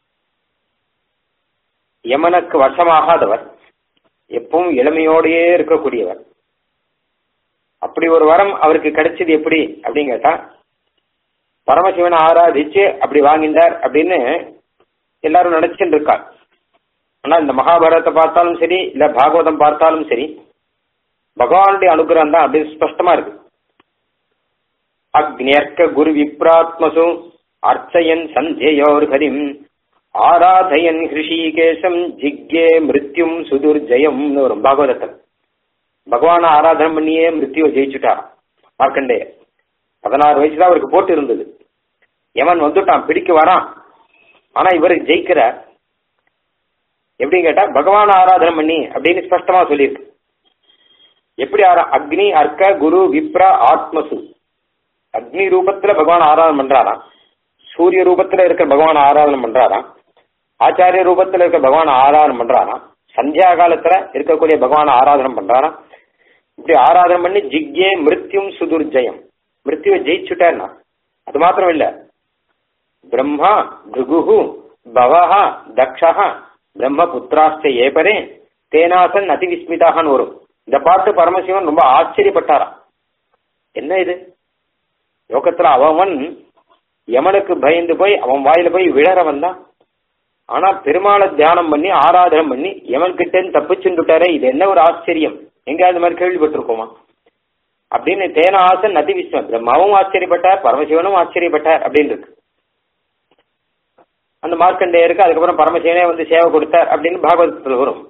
யமனுக்கு வசமாகாதவர் எப்பவும் இளமையோடையே இருக்கக்கூடியவர் அப்படி ஒரு வரம் அவருக்கு கிடைச்சது எப்படி அப்படின்னு கேட்டா பரமசிவனை ஆராதிச்சு அப்படி வாங்கிட்டார் அப்படின்னு எல்லாரும் நினைச்சுட்டு இருக்கார் ஆனா இந்த மகாபாரதத்தை பார்த்தாலும் சரி இல்ல பாகவதம் பார்த்தாலும் சரி பகவானுடைய அனுகிரகம் தான் அப்படி ஸ்பஷ்டமா இருக்கு அக்னியர்க்க குரு விப்ராத்மசு அர்ச்சயன் சந்தேயோர் ஹரிம் ஆராதயன் ஹிருஷிகேசம் ஜிக்யே மிருத்யும் சுதுர்ஜயம் வரும் பாகவதத்தில் பகவான ஆராதனை பண்ணியே மிருத்யுவை ஜெயிச்சுட்டாராம் மார்க்கண்டேய பதினாறு வயசு தான் அவருக்கு போட்டு இருந்தது எவன் வந்துட்டான் பிடிக்க வரான் ஆனா இவருக்கு ஜெயிக்கிறார் எப்படின்னு கேட்டா பகவான ஆராதனை பண்ணி அப்படின்னு ஸ்பஷ்டமா சொல்லியிருக்கு எப்படி ஆரா அக்னி அர்க்க குரு விப்ர ஆத்மசு அக்னி ரூபத்துல பகவான் ஆராதனை பண்றாராம் சூரிய ரூபத்துல இருக்கிற பகவான் ஆராதனை பண்றாராம் ஆச்சாரிய ரூபத்துல இருக்க பகவான் ஆராதனை பண்றாராம் சந்தியா காலத்துல இருக்கக்கூடிய பகவான் ஆராதனை பண்றாராம் இப்படி ஆராதனை பண்ணி ஜிக்யே மிருத்யும் சுதுர்ஜயம் மிருத்யுவை ஜெயிச்சுட்டார்னா அது மாத்திரம் இல்ல பிரம்மா பிருகு பவஹா தக்ஷா பிரம்ம புத்திராஸ்த ஏபரே தேனாசன் அதி விஸ்மிதாகன்னு வரும் இந்த பாட்டு பரமசிவன் ரொம்ப ஆச்சரியப்பட்டாராம் என்ன இது லோகத்துல அவன் யமனுக்கு பயந்து போய் அவன் வாயில போய் விழறவன் தான் ஆனா பெருமாளை தியானம் பண்ணி ஆராதனை பண்ணி யமன் கிட்ட இருந்து தப்பிச்சுட்டாரே இது என்ன ஒரு ஆச்சரியம் எங்கேயாவது இந்த மாதிரி கேள்விப்பட்டிருக்கோமா அப்படின்னு தேனாசன் நதி விஸ்வம் பிரம்மாவும் ஆச்சரியப்பட்டார் பரமசிவனும் ஆச்சரியப்பட்டார் அப்படின்னு இருக்கு அந்த மார்க்கண்டேயருக்கு அதுக்கப்புறம் பரமசிவனே வந்து சேவை கொடுத்தார் அப்படின்னு பாகவதத்தில் வரும்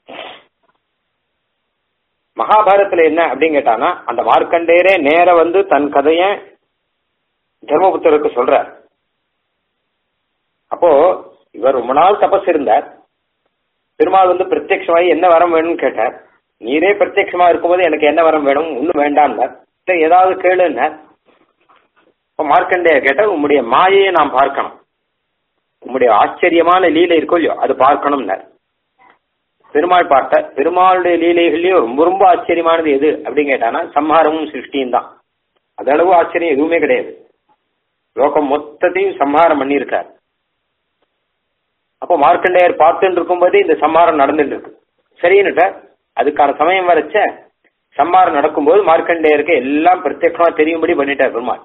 மகாபாரதத்துல என்ன அப்படின்னு கேட்டானா அந்த மார்க்கண்டேயரே நேர வந்து தன் கதைய தர்மபுத்தருக்கு சொல்றார் அப்போ இவர் ரொம்ப நாள் தபஸ் இருந்தார் பெருமாள் வந்து பிரத்யட்சமாயி என்ன வரம் வேணும்னு கேட்டார் நீரே பிரத்யட்சமா இருக்கும்போது எனக்கு என்ன வரம் வேணும் ஒன்னும் வேண்டாம்னார் இல்லை ஏதாவது கேளுன்னார் இப்போ மார்க்கண்டேயர் கேட்டார் உம்முடைய மாயையை நாம் பார்க்கணும் உம்முடைய ஆச்சரியமான லீலை இருக்கோ இல்லையோ அது பார்க்கணும்னார் பெருமாள் பார்த்த பெருமாளுடைய லீலைகள்லயே ரொம்ப ரொம்ப ஆச்சரியமானது எது அப்படின்னு கேட்டானா சம்ஹாரமும் சிருஷ்டியும் தான் அதளவு ஆச்சரியம் எதுவுமே கிடையாது லோகம் மொத்தத்தையும் சம்ஹாரம் பண்ணியிருக்கார் அப்போ மார்க்கண்டேயர் பார்த்துட்டு இருக்கும்போதே இந்த சம்ஹாரம் நடந்துட்டு இருக்கு சரின்னுட்ட அதுக்கான சமயம் வரைச்ச சம்ஹாரம் நடக்கும்போது மார்க்கண்டேயருக்கு எல்லாம் பிரத்யட்சமா தெரியும்படி பண்ணிட்டார் பெருமாள்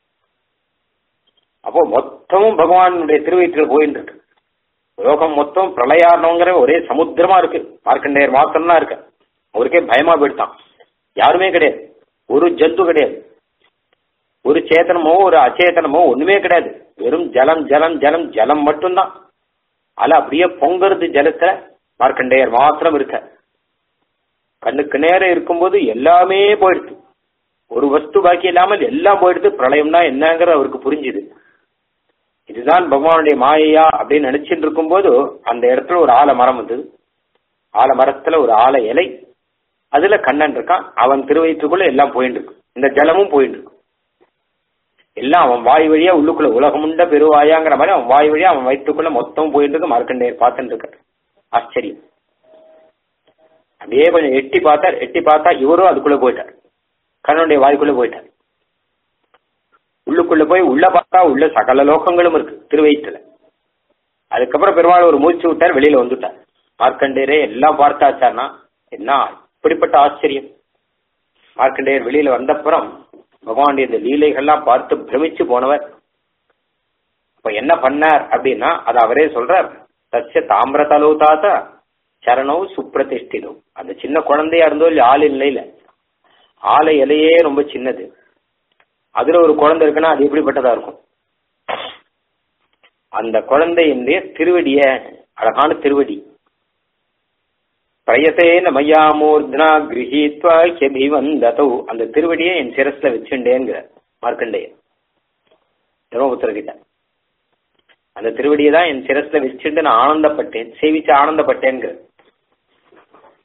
அப்போ மொத்தமும் பகவானுடைய திருவயிற்றில் போயிட்டு இருக்கு லோகம் மொத்தம் பிரளயாரணங்கிற ஒரே சமுத்திரமா இருக்கு மார்க்கண்டேயர் மாத்திரம் தான் இருக்கு அவருக்கே பயமா போயிட்டான் யாருமே கிடையாது ஒரு ஜந்து கிடையாது ஒரு சேத்தனமோ ஒரு அச்சேதனமோ ஒண்ணுமே கிடையாது வெறும் ஜலம் ஜலம் ஜலம் ஜலம் மட்டும்தான் அல அப்படியே பொங்குறது ஜலத்துல மார்க்கண்டேயர் மாத்திரம் இருக்க கண்ணுக்கு நேரம் இருக்கும்போது எல்லாமே போயிடுது ஒரு வஸ்து பாக்கி இல்லாமல் எல்லாம் போயிடுது பிரளயம்னா என்னங்கிற அவருக்கு புரிஞ்சுது இதுதான் பகவானுடைய மாயையா அப்படின்னு நினைச்சிட்டு இருக்கும்போது அந்த இடத்துல ஒரு ஆல மரம் வந்தது ஆல மரத்துல ஒரு ஆல இலை அதுல கண்ணன் இருக்கான் அவன் திருவயிற்றுக்குள்ள எல்லாம் போயிட்டு இருக்கு இந்த ஜலமும் போயிட்டு இருக்கு எல்லாம் அவன் வாய் வழியா உள்ளுக்குள்ள உலகமுண்ட பெருவாயாங்கிற மாதிரி அவன் வாய் வழியா அவன் வயிற்றுக்குள்ள மொத்தம் போயிட்டு இருக்கு மார்க்கண்டேயர் பார்த்துட்டு இருக்காரு ஆச்சரியம் அப்படியே கொஞ்சம் எட்டி பார்த்தார் எட்டி பார்த்தா இவரும் அதுக்குள்ள போயிட்டார் கண்ணனுடைய வாய்க்குள்ள போயிட்டார் உள்ளுக்குள்ள போய் உள்ள பார்த்தா உள்ள சகல லோகங்களும் இருக்கு திருவயிற்றுல அதுக்கப்புறம் பெருமாள் ஒரு மூச்சு விட்டார் வெளியில வந்துட்டார் மார்க்கண்டேயரே எல்லாம் பார்த்தாச்சார்னா என்ன இப்படிப்பட்ட ஆச்சரியம் மார்க்கண்டேயர் வெளியில வந்தப்புறம் பகவானுடைய இந்த லீலைகள்லாம் பார்த்து பிரமிச்சு போனவர் அப்ப என்ன பண்ணார் அப்படின்னா அது அவரே சொல்றார் தச்ச தாமிர தலோதாத சரணம் சுப்பிரதிஷ்டிதம் அந்த சின்ன குழந்தையா இருந்தோ இல்ல ஆள் நிலையில ஆலை இலையே ரொம்ப சின்னது அதுல ஒரு குழந்தை இருக்குன்னா அது எப்படிப்பட்டதா இருக்கும் அந்த குழந்தையினுடைய திருவடிய அழகான திருவடி பிரயத்தேன மய்யாமூர்தனா கிரகித்வா ஹெபிவந்ததோ அந்த திருவடியை என் சிரஸ்ல வச்சுண்டேங்கிற மார்க்கண்டேயன் தர்மபுத்திரகிட்ட அந்த திருவடியை தான் என் சிரஸ்ல வச்சுட்டு நான் ஆனந்தப்பட்டேன் சேவிச்சு ஆனந்தப்பட்டேங்கிற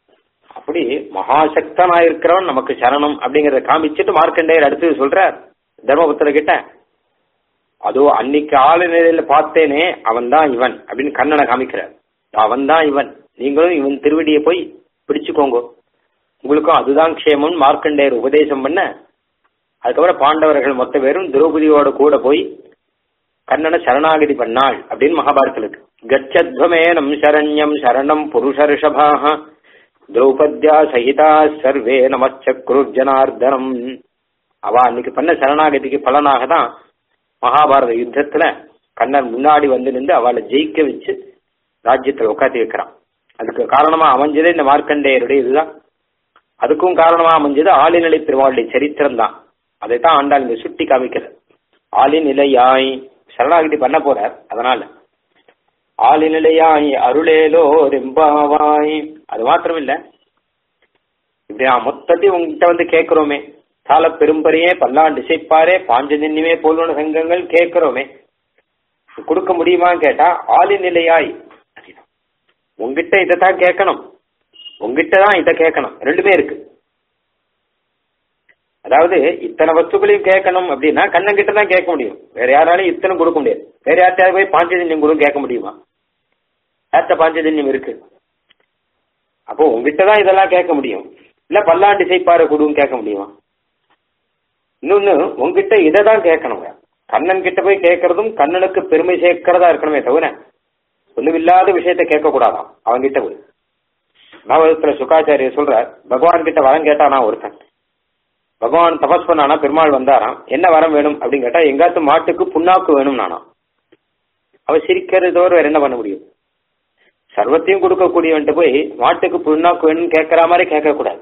அப்படி மகாசக்தனா இருக்கிறவன் நமக்கு சரணம் அப்படிங்கறத காமிச்சிட்டு மார்க்கண்டேயர் அடுத்தது சொல்றார் தர்மபுத்திர கிட்ட அதோ அன்னைக்கு ஆளு நிலையில பார்த்தேனே அவன் தான் இவன் அப்படின்னு கண்ணனை காமிக்கிறார் அவன் தான் இவன் நீங்களும் இவன் திருவடியை போய் பிடிச்சுக்கோங்க உங்களுக்கும் அதுதான் க்ஷேமம் மார்க்கண்டேயர் உபதேசம் பண்ண அதுக்கப்புறம் பாண்டவர்கள் மொத்த பேரும் திரௌபதியோட கூட போய் கண்ணனை சரணாகதி பண்ணாள் அப்படின்னு மகாபாரத்தில் இருக்கு கச்சத்வமேனம் சரண்யம் சரணம் புருஷ ரிஷபாக திரௌபத்யா சகிதா சர்வே நமச்சக்ரு ஜனார்தனம் அவ அன்னைக்கு பண்ண சரணாகதிக்கு பலனாக தான் மகாபாரத யுத்தத்துல கண்ணன் முன்னாடி வந்து நின்று அவளை ஜெயிக்க வச்சு ராஜ்யத்துல உட்காத்தி வைக்கிறான் அதுக்கு காரணமா அமைஞ்சது இந்த மார்க்கண்டேயருடைய இதுதான் அதுக்கும் காரணமா அமைஞ்சது ஆளிநிலை பெருமாளுடைய சரித்திரம் தான் அதைத்தான் ஆண்டாள் இங்க சுட்டி காமிக்கிறது ஆளிநிலையாய் சரணாகதி பண்ண போறார் அதனால ஆளிநிலையாய் அருளேலோ ரெம்பாவாய் அது மாத்திரம் இல்ல இப்படி நான் மொத்தத்தையும் உங்ககிட்ட வந்து கேட்கிறோமே கால பெரும்பரையே பல்லாண்டு இசைப்பாரே பாஞ்சஜன்யமே போல்வன சங்கங்கள் கேட்கிறோமே கொடுக்க முடியுமான்னு கேட்டா ஆளிநிலையாய் உங்ககிட்ட இதைத்தான் கேட்கணும் உங்ககிட்ட தான் இதை கேட்கணும் ரெண்டுமே இருக்கு அதாவது இத்தனை வஸ்துக்களையும் கேட்கணும் அப்படின்னா கண்ணன் கிட்ட தான் கேட்க முடியும் வேற யாராலையும் இத்தனை கொடுக்க முடியாது வேற யார்கிட்டயாவது போய் பாஞ்சஜன்யம் கொடுக்க கேட்க முடியுமா யார்கிட்ட பாஞ்சஜன்யம் இருக்கு அப்போ உங்ககிட்ட தான் இதெல்லாம் கேட்க முடியும் இல்ல பல்லாண்டு இசைப்பாறை கொடுன்னு கேட்க முடியுமா இன்னொன்னு உங்ககிட்ட இதை தான் கேட்கணும் கண்ணன் கிட்ட போய் கேட்கறதும் கண்ணனுக்கு பெருமை சேர்க்கிறதா இருக்கணுமே தவிர ஒண்ணுமில்லாத விஷயத்த கேட்க கூடாதாம் அவன்கிட்ட போய் நவதத்துல சுக்காச்சாரியர் சொல்றார் பகவான் கிட்ட வரம் கேட்டானா ஒருத்தன் பகவான் தபஸ் பண்ணானா பெருமாள் வந்தாராம் என்ன வரம் வேணும் அப்படின்னு கேட்டா எங்காத்து மாட்டுக்கு புண்ணாக்கு வேணும் நானா அவ சிரிக்கிறது தவிர வேற என்ன பண்ண முடியும் சர்வத்தையும் கொடுக்கக்கூடியவன்ட்டு போய் மாட்டுக்கு புண்ணாக்கு வேணும்னு கேட்கற மாதிரி கேட்க கூடாது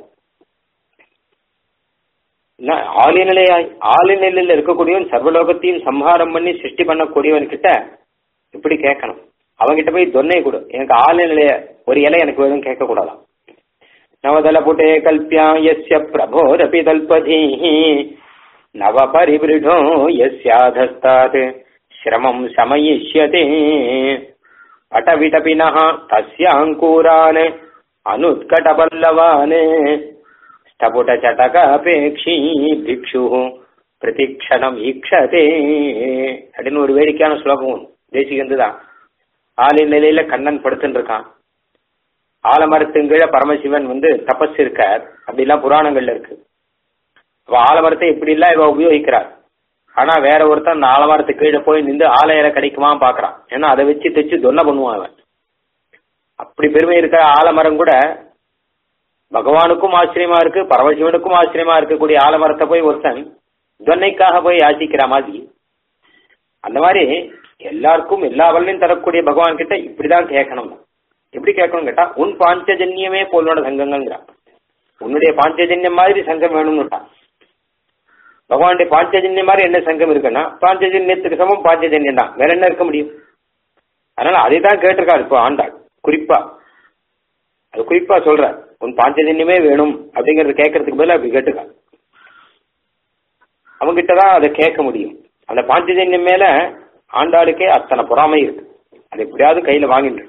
ஆளிநிலையாய் ஆளிநிலையில இருக்கக்கூடியவன் சர்வலோகத்தையும் சம்ஹாரம் பண்ணி சிருஷ்டி பண்ணக்கூடியவன் கிட்ட இப்படி கேட்கணும் அவன்கிட்ட போய் தொன்னை கொடு எனக்கு ஆளிநிலைய ஒரு இலை எனக்கு வேணும் கேட்க கூடாதாம் நவதலபுட்டே கல்பியா யஸ்ய பிரபோரபி தல்பதீः நவ பரிபிருடோ யஸ்யாதஸ்தாத் சிரமம் சமயிஷ்யதே பட்டவிடபினः தஸ்யாங்கூரான் அனுத்கடபல்லவான் ஸ்டபுடச்சடகாபேக்ஷி பிக்ஷு பிரதிக்ஷணம் ஈக்ஷதே அப்படின்னு ஒரு வேடிக்கையான ஸ்லோகம் தேசிகந்து தான் ஆளின் நிலையில கண்ணன் படுத்துட்டு இருக்கான் ஆலமரத்துங்கீழ பரமசிவன் வந்து தபஸ் இருக்கார் அப்படிலாம் புராணங்கள்ல இருக்கு அப்ப ஆலமரத்தை இப்படி எல்லாம் இவ உபயோகிக்கிறார் ஆனா வேற ஒருத்தன் அந்த ஆலமரத்து கீழே போய் நின்று ஆலையில கிடைக்குமா பாக்குறான் ஏன்னா அதை வச்சு தைச்சு தொன்ன பண்ணுவான் அவன் அப்படி பெருமை இருக்கிற ஆலமரம் கூட பகவானுக்கும் ஆச்சரியமா இருக்கு பரமசிவனுக்கும் ஆச்சரியமா இருக்கக்கூடிய ஆலமரத்தை போய் ஒருத்தன் தொன்னைக்காக போய் யாசிக்கிற மாதிரி அந்த மாதிரி எல்லாருக்கும் எல்லா வல்லையும் தரக்கூடிய பகவான் கிட்ட இப்படிதான் கேட்கணும் எப்படி கேட்கணும் கேட்டா உன் பாஞ்சஜன்யமே போலோட சங்கங்கள்ங்கிறான் உன்னுடைய பாஞ்சஜன்யம் மாதிரி சங்கம் வேணும்னுட்டான் பகவானுடைய பாஞ்சஜன்யம் மாதிரி என்ன சங்கம் இருக்குன்னா பாஞ்சஜன்யத்துக்கு சமம் பாஞ்சஜன்யம் தான் வேற என்ன இருக்க முடியும் அதனால அதை தான் கேட்டிருக்காரு இப்போ ஆண்டாள் குறிப்பா அது குறிப்பா சொல்ற உன் பாஞ்சஜன்யமே வேணும் அப்படிங்கறது கேட்கறதுக்கு பதிலா அப்படி கேட்டுக்க அவங்கிட்ட தான் அதை கேட்க முடியும் அந்த பாஞ்சஜன்யம் மேல ஆண்டாளுக்கே அத்தனை பொறாமை இருக்கு அது எப்படியாவது கையில வாங்கிட்டு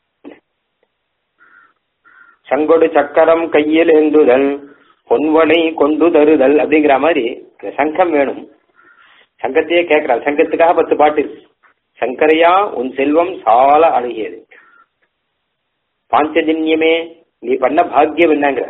சங்கொடு சக்கரம் கையில் ஏந்துதல் பொன்வனை கொண்டு தருதல் அப்படிங்கிற மாதிரி சங்கம் வேணும் சங்கத்தையே கேட்கிறார் சங்கத்துக்காக பத்து பாட்டு சங்கரையா உன் செல்வம் சால அழகியது பாஞ்சஜன்யமே நீ பண்ண பாக்கியம் என்னங்கிற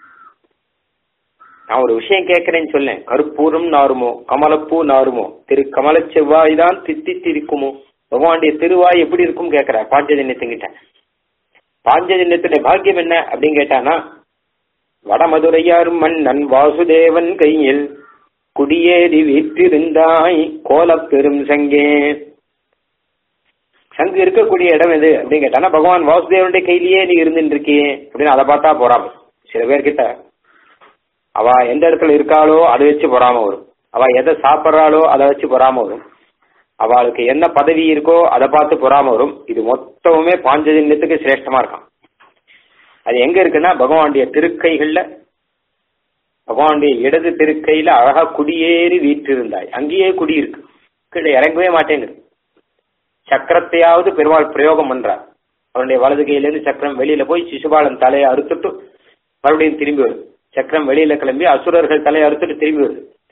நான் ஒரு விஷயம் கேட்கிறேன்னு சொல்லேன் கருப்பூரம் நாருமோ கமலப்பூ நாருமோ திரு கமல செவ்வாய் தான் தித்தி திரிக்குமோ பகவானுடைய திருவாய் எப்படி இருக்கும் கேட்கிற பாஞ்சஜன்யத்துங்கிட்ட பாஞ்சஜன்யத்துடைய பாக்கியம் என்ன அப்படின்னு கேட்டானா வடமதுரையார் மன்னன் வாசுதேவன் கையில் குடியேறி வீற்றிருந்தாய் கோலப்பெரும் சங்கே சங்கு இருக்கக்கூடிய இடம் எது அப்படின்னு கேட்டானா பகவான் வாசுதேவனுடைய கையிலேயே நீ இருந்துட்டு இருக்கியே அப்படின்னு அதை பார்த்தா போறாம சில பேர்கிட்ட அவ எந்த இடத்துல இருக்காளோ அதை வச்சு பொறாம வரும் அவ எதை சாப்பிட்றாளோ அதை வச்சு பொறாம வரும் அவளுக்கு என்ன பதவி இருக்கோ அதை பார்த்து பொறாம வரும் இது மொத்தமுமே பாஞ்சஜன்யத்துக்கு சிரேஷ்டமா இருக்கான் அது எங்க இருக்குன்னா பகவானுடைய திருக்கைகள்ல பகவானுடைய இடது திருக்கையில அழகா குடியேறி வீற்றிருந்தாய் அங்கேயே குடி இருக்கு கீழே இறங்கவே மாட்டேங்குது சக்கரத்தையாவது பெருமாள் பிரயோகம் பண்றார் அவருடைய வலது கையிலிருந்து சக்கரம் வெளியில போய் சிசுபாலன் தலையை அறுத்துட்டு மறுபடியும் திரும்பி வருது சக்கரம் வெளியில கிளம்பி அசுரர்கள் தலையை அறுத்துட்டு திரும்பி வருது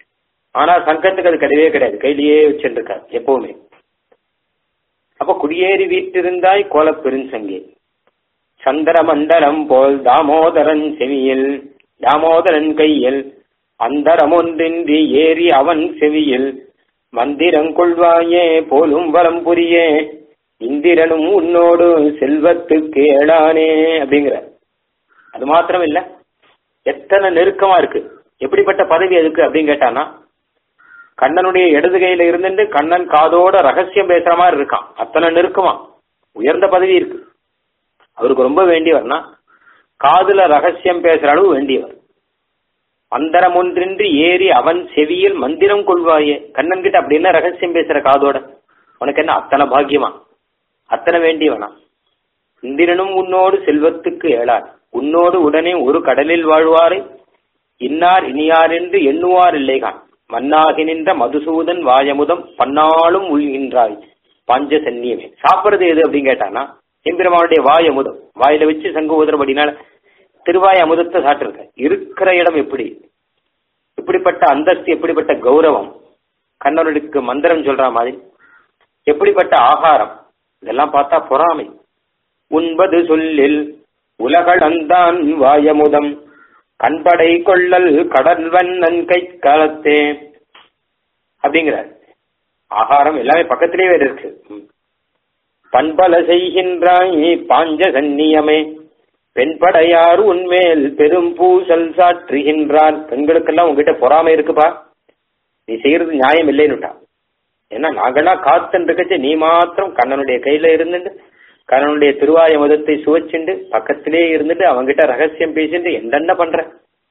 ஆனா சங்கத்துக்கு அது கிடையவே கிடையாது கையிலேயே வச்சுருக்கார் எப்பவுமே அப்ப குடியேறி வீட்டிருந்தாய் கோல பெருஞ்சங்கே சந்திர மண்டலம் போல் தாமோதரன் செவியில் தாமோதரன் கையில் அந்தரமொன்றின்றி ஏறி அவன் செவியில் மந்திரங்கொள்வாயே போலும் வரம் புரியே இந்திரனும் உன்னோடு செல்வத்துக்கு ஏழானே அப்படிங்கிற அது மாத்திரம் இல்ல எத்தனை நெருக்கமா இருக்கு எப்படிப்பட்ட பதவி அதுக்கு அப்படின்னு கேட்டானா கண்ணனுடைய இடது கையில இருந்துட்டு கண்ணன் காதோட ரகசியம் பேசுற மாதிரி இருக்கான் அத்தனை நெருக்கமா உயர்ந்த பதவி இருக்கு அவருக்கு ரொம்ப வேண்டியவர்னா காதுல ரகசியம் பேசுற அளவு வேண்டியவர் மந்திரம் ஒன்றின்றி ஏறி அவன் செவியில் மந்திரம் கொள்வாயே கண்ணன் கிட்ட அப்படி என்ன ரகசியம் பேசுற காதோட உனக்கு என்ன அத்தனை பாக்கியமா அத்தனை வேண்டியவனா இந்திரனும் உன்னோடு செல்வத்துக்கு ஏழார் உன்னோடு உடனே ஒரு கடலில் வாழ்வாரை இன்னார் இனியார் என்று எண்ணுவார் இல்லைகான் மன்னாகி நின்ற மதுசூதன் வாயமுதம் பன்னாலும் உள்கின்றாய் பஞ்ச சன்னியமே சாப்பிடுறது எது அப்படின்னு கேட்டானா எம்பெருமானுடைய வாய் அமுதம் வாயில வச்சு சங்கு ஊதுறபடினால திருவாய் அமுதத்தை சாப்பிட்டிருக்க இருக்கிற இடம் எப்படி இப்படிப்பட்ட அந்தஸ்து எப்படிப்பட்ட கௌரவம் கண்ணனுக்கு மந்திரம் சொல்ற மாதிரி எப்படிப்பட்ட ஆகாரம் இதெல்லாம் பார்த்தா பொறாமை உண்பது சொல்லில் உலகளந்தான் வாயமுதம் கண்படை கொள்ளல் கடல்வண்ணன் கை காலத்தே அப்படிங்கிறார் ஆகாரம் எல்லாமே பக்கத்திலே வேற இருக்கு பண்பல செய்கின்றாய் பாஞ்ச சந்நியமே பெண்படையார் உன்மேல் பெரும் பூசல் சாற்றுகின்றார் பெண்களுக்கெல்லாம் உங்ககிட்ட பொறாமை இருக்குப்பா நீ செய்யறது நியாயம் இல்லைன்னுட்டா ஏன்னா நாங்கெல்லாம் காத்துன்னு இருக்கச்சு நீ மாத்திரம் கண்ணனுடைய கையில இருந்துட்டு கண்ணனுடைய திருவாய மதத்தை சுவைச்சுண்டு பக்கத்திலே இருந்துட்டு அவங்கிட்ட ரகசியம் பேசிட்டு என்னென்ன பண்ற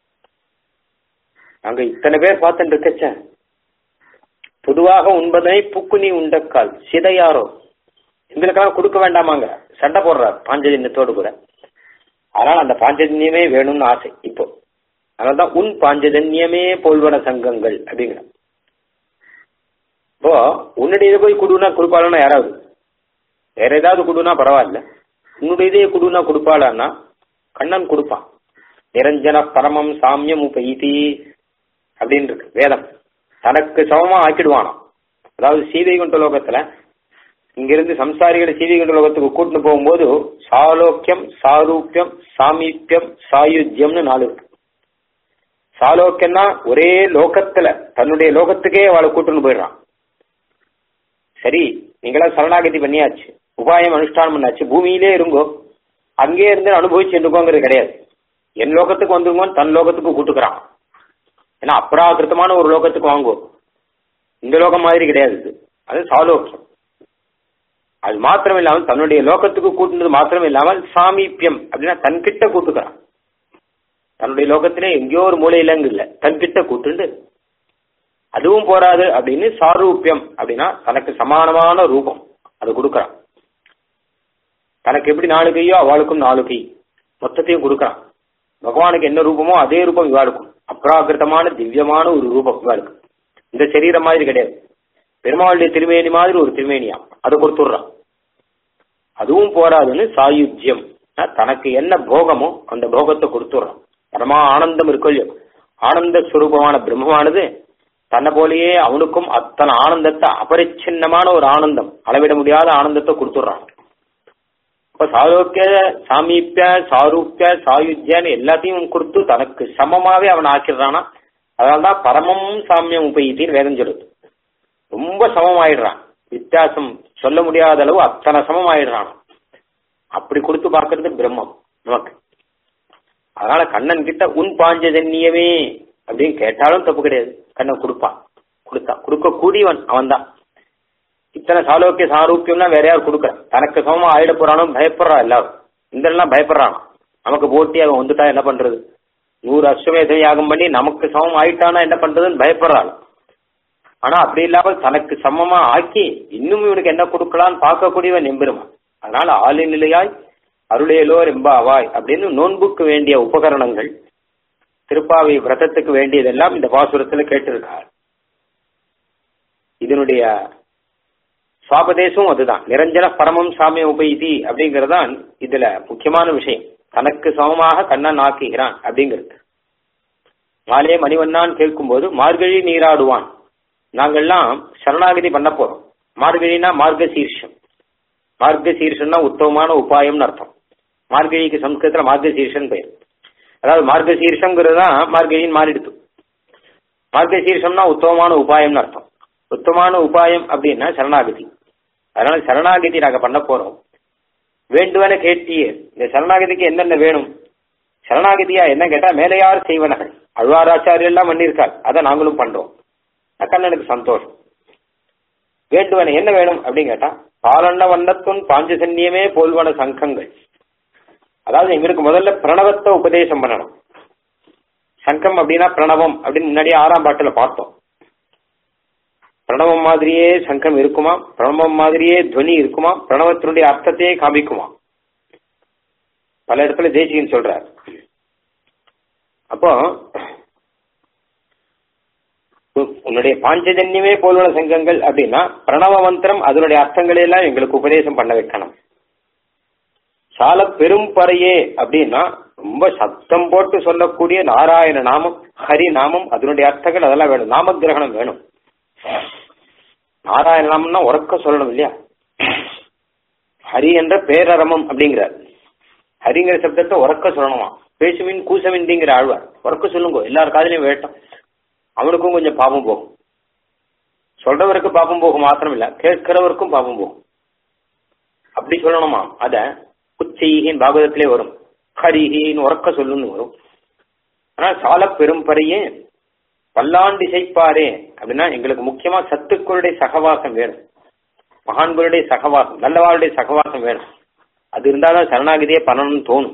நாங்க இத்தனை பேர் பார்த்துட்டு இருக்கச்ச பொதுவாக உண்பதனை புக்குனி உண்டக்கால் சிதையாரோ எங்களுக்கெல்லாம் கொடுக்க வேண்டாமாங்க சண்டை போடுறார் பாஞ்சஜன்யத்தோடு கூட அதனால அந்த பாஞ்சஜன்யமே வேணும்னு ஆசை இப்போ அதனால்தான் உன் பாஞ்சஜன்யமே போல்வன சங்கங்கள் அப்படிங்கிற இப்போ உன்னுடைய இதை போய் கொடுனா கொடுப்பாளன்னா யாராவது வேற ஏதாவது கொடுனா பரவாயில்ல உன்னுடைய இதே கொடுனா கொடுப்பாளான்னா கண்ணன் கொடுப்பான் நிரஞ்சன பரமம் சாமியம் உபைதி அப்படின்னு இருக்கு வேதம் தனக்கு சமமா ஆக்கிடுவானாம் அதாவது சீதைகுண்ட லோகத்துல இங்கிருந்து சம்சாரிகளை சீதைகுண்ட லோகத்துக்கு கூட்டிட்டு போகும்போது சாலோக்கியம் சாரூப்பியம் சாமீப்பியம் சாயுஜ்யம்னு நாலு இருக்கு சாலோக்கியம்னா ஒரே லோகத்துல தன்னுடைய லோகத்துக்கே அவளை கூட்டுன்னு போயிடுறான் சரி நீங்களா சரணாகதி பண்ணியாச்சு உபாயம் அனுஷ்டானம் பண்ணாச்சு பூமியிலே இருங்கோ அங்கே இருந்து அனுபவிச்சு இருங்கோங்கிறது கிடையாது என் லோகத்துக்கு வந்துருங்கோன்னு தன் லோகத்துக்கு கூட்டுக்கிறான் ஏன்னா அப்ராகிருத்தமான ஒரு லோகத்துக்கு வாங்குவோம் இந்த லோகம் மாதிரி கிடையாது இது அது சாலோக்கியம் அது மாத்திரம் இல்லாமல் தன்னுடைய லோகத்துக்கு கூட்டுனது மாத்திரம் இல்லாமல் சாமீப்பியம் அப்படின்னா தன்கிட்ட கூட்டுக்கிறான் தன்னுடைய லோகத்திலே எங்கேயோ ஒரு மூலையிலங்கு இல்லை தன்கிட்ட கூட்டுண்டு அதுவும் போராது அப்படின்னு சாரூப்பியம் அப்படின்னா தனக்கு சமானமான ரூபம் அது கொடுக்கறான் தனக்கு எப்படி நாலு கையோ அவளுக்கும் நாலு கை மொத்தத்தையும் கொடுக்கறான் பகவானுக்கு என்ன ரூபமோ அதே ரூபம் இவாளுக்கும் அப்ராகிருத்தமான திவ்யமான ஒரு ரூபம் இவாளுக்கு இந்த சரீரம் மாதிரி கிடையாது பெருமாளுடைய திருமேனி மாதிரி ஒரு திருமேனியா அதை கொடுத்துடுறான் அதுவும் போராதுன்னு சாயுஜ்யம் தனக்கு என்ன போகமோ அந்த போகத்தை கொடுத்துடுறான் பரமா ஆனந்தம் இருக்கோ இல்லையோ ஆனந்த ஸ்வரூபமான பிரம்மமானது தன்னை போலயே அவனுக்கும் அத்தனை ஆனந்தத்தை அபரிச்சின்னமான ஒரு ஆனந்தம் அளவிட முடியாத ஆனந்தத்தை கொடுத்துடுறான் இப்ப சாரோக்கிய சாமீப்பிய சாரூப்பிய சாயுஜ்யன்னு எல்லாத்தையும் கொடுத்து தனக்கு சமமாவே அவன் ஆக்கிடுறானா அதனால்தான் பரமம் சாமியம் உபயித்தின்னு வேதம் சொல்லுது ரொம்ப சமமாயிடுறான் வித்தியாசம் சொல்ல முடியாத அளவு அத்தனை சமமாயிடுறான் அப்படி கொடுத்து பார்க்கறது பிரம்மம் நமக்கு அதனால கண்ணன் கிட்ட உன் பாஞ்சஜன்யமே அப்படின்னு கேட்டாலும் தப்பு கிடையாது கண்ணன் கொடுப்பான் கொடுத்தான் கொடுக்க கூடியவன் அவன் தான் இத்தனை சாலோக்கிய சாரூக்கியம்னா வேற யாரும் கொடுக்கற தனக்கு சமமா ஆயிட போறானோ பயப்படுறா எல்லாரும் இந்தெல்லாம் பயப்படுறான் நமக்கு போட்டி அவன் வந்துட்டா என்ன பண்றது நூறு அஸ்வமேத யாகம் பண்ணி நமக்கு சமம் ஆயிட்டானா என்ன பண்றதுன்னு பயப்படுறாள் ஆனா அப்படி இல்லாமல் தனக்கு சமமா ஆக்கி இன்னும் இவனுக்கு என்ன கொடுக்கலான்னு பார்க்கக்கூடியவன் எம்பெருமான் அதனால ஆளு நிலையாய் அருளையலோ ரெம்பாவாய் அப்படின்னு நோன்புக்கு வேண்டிய உபகரணங்கள் திருப்பாவை விரதத்துக்கு வேண்டியதெல்லாம் இந்த பாசுரத்துல கேட்டிருக்கார் இதனுடைய சுவாபதேசம் அதுதான் நிரஞ்சன பரமம் சாமிய உபைதி அப்படிங்கறதுதான் இதுல முக்கியமான விஷயம் தனக்கு சமமாக கண்ணன் ஆக்குகிறான் அப்படிங்கிறது மாலே மணிவண்ணான்னு கேட்கும்போது மார்கழி நீராடுவான் நாங்கள்லாம் சரணாகதி பண்ண போறோம் மார்கழினா மார்க்க சீர்ஷம் மார்க்க சீர்ஷம்னா உத்தமமான உபாயம்னு அர்த்தம் மார்கழிக்கு சம்ஸ்கிருதத்துல மார்க்க சீர்ஷன் பெயர் அதாவது மார்க்க சீர்ஷங்கிறது தான் மார்கழின்னு மாறிடுது மார்க்க சீர்ஷம்னா உத்தமமான உபாயம்னு அர்த்தம் உத்தமமான உபாயம் அப்படின்னா சரணாகதி அதனால சரணாகதி நாங்க பண்ண போறோம் வேண்டுவன கேட்டியே இந்த சரணாகதிக்கு என்னென்ன வேணும் சரணாகதியா என்ன கேட்டா மேலையார் செய்வனகள் அழ்வாராச்சாரியர் எல்லாம் பண்ணியிருக்கார் அதை நாங்களும் பண்றோம் கண்ணனுக்கு சந்தோஷம் வேண்டுவன என்ன வேணும் அப்படின்னு கேட்டா பாலண்ண வண்ணத்துன் பாஞ்சசன்யமே போல்வன சங்கங்கள் அதாவது எங்களுக்கு முதல்ல பிரணவத்தை உபதேசம் பண்ணணும் சங்கம் அப்படின்னா பிரணவம் அப்படின்னு முன்னாடியே ஆறாம் பாட்டுல பார்த்தோம் பிரணவம் மாதிரியே சங்கம் இருக்குமா பிரணவம் மாதிரியே துவனி இருக்குமா பிரணவத்தினுடைய அர்த்தத்தையே காமிக்குமா பல இடத்துல தேசிகன் சொல்றார் அப்போ உன்னுடைய பாஞ்சஜன்யமே போலுள்ள சங்கங்கள் அப்படின்னா பிரணவ மந்திரம் அதனுடைய அர்த்தங்களை எல்லாம் எங்களுக்கு உபதேசம் பண்ண வைக்கணும் சால பெரும் பறையே அப்படின்னா ரொம்ப சத்தம் போட்டு சொல்லக்கூடிய நாராயண நாமம் ஹரி நாமம் அதனுடைய அர்த்தங்கள் அதெல்லாம் வேணும் நாம கிரகணம் வேணும் நாராயண நாமம்னா உறக்க சொல்லணும் இல்லையா ஹரி என்ற பேரரமம் அப்படிங்கிறார் ஹரிங்கிற சப்தத்தை உறக்க சொல்லணுமா பேசுவின் கூசவின்டிங்கிற ஆழ்வார் உறக்க சொல்லுங்க எல்லார் காதலையும் வேட்டம் அவனுக்கும் கொஞ்சம் பாபம் போகும் சொல்றவருக்கு பாபம் போகும் மாத்திரம் இல்ல கேட்கிறவருக்கும் பாபம் போகும் அப்படி சொல்லணுமா அத குச்சைகின் பாகவதத்திலே வரும் ஹரிஹின்னு உறக்க சொல்லுன்னு வரும் ஆனா சால பெரும்பறையே பல்லாண்டு இசைப்பாரே அப்படின்னா எங்களுக்கு முக்கியமா சத்துக்களுடைய சகவாசம் வேணும் மகான்களுடைய சகவாசம் நல்லவாளுடைய சகவாசம் வேணும் அது இருந்தாதான் சரணாகதியே பண்ணணும்னு தோணும்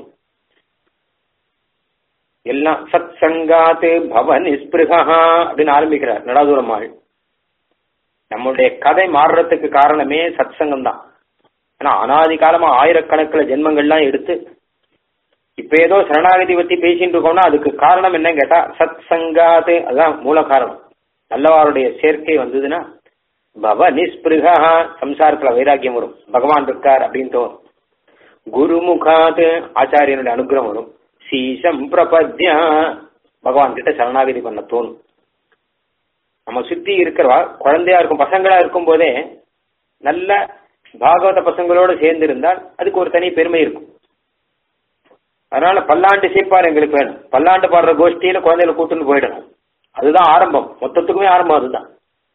எல்லாம் சத் சங்காத்து பவ நிஸ்பிருகா அப்படின்னு ஆரம்பிக்கிறார் நடாதுரம்மாள் நம்மளுடைய கதை மாறுறதுக்கு காரணமே சத் சங்கம் தான் ஏன்னா அனாதி காலமா ஆயிரக்கணக்கில் ஜென்மங்கள்லாம் எடுத்து இப்ப ஏதோ சரணாகதி பத்தி பேசிட்டு இருக்கோம்னா அதுக்கு காரணம் என்னன்னு கேட்டா சத் சங்காத்து அதுதான் மூல காரணம் நல்லவாருடைய சேர்க்கை வந்ததுன்னா பவ நிஸ்பிருகா சம்சாரத்துல வைராக்கியம் வரும் பகவான் இருக்கார் அப்படின்னு தோணும் குருமுகாத் ஆச்சாரியனுடைய அனுகிரகம் வரும் சீசம் பிரபத்யா பகவான் கிட்ட சரணாகதி பண்ண தோணும் நம்ம சுத்தி இருக்கிறவா குழந்தையா இருக்கும் பசங்களா இருக்கும் போதே நல்ல பாகவத பசங்களோட சேர்ந்து இருந்தால் அதுக்கு ஒரு தனி பெருமை இருக்கும் அதனால பல்லாண்டு சேர்ப்பார் எங்களுக்கு வேணும் பல்லாண்டு பாடுற கோஷ்டியில குழந்தைகளை கூட்டுன்னு போயிடணும் அதுதான் ஆரம்பம் மொத்தத்துக்குமே ஆரம்பம் அதுதான்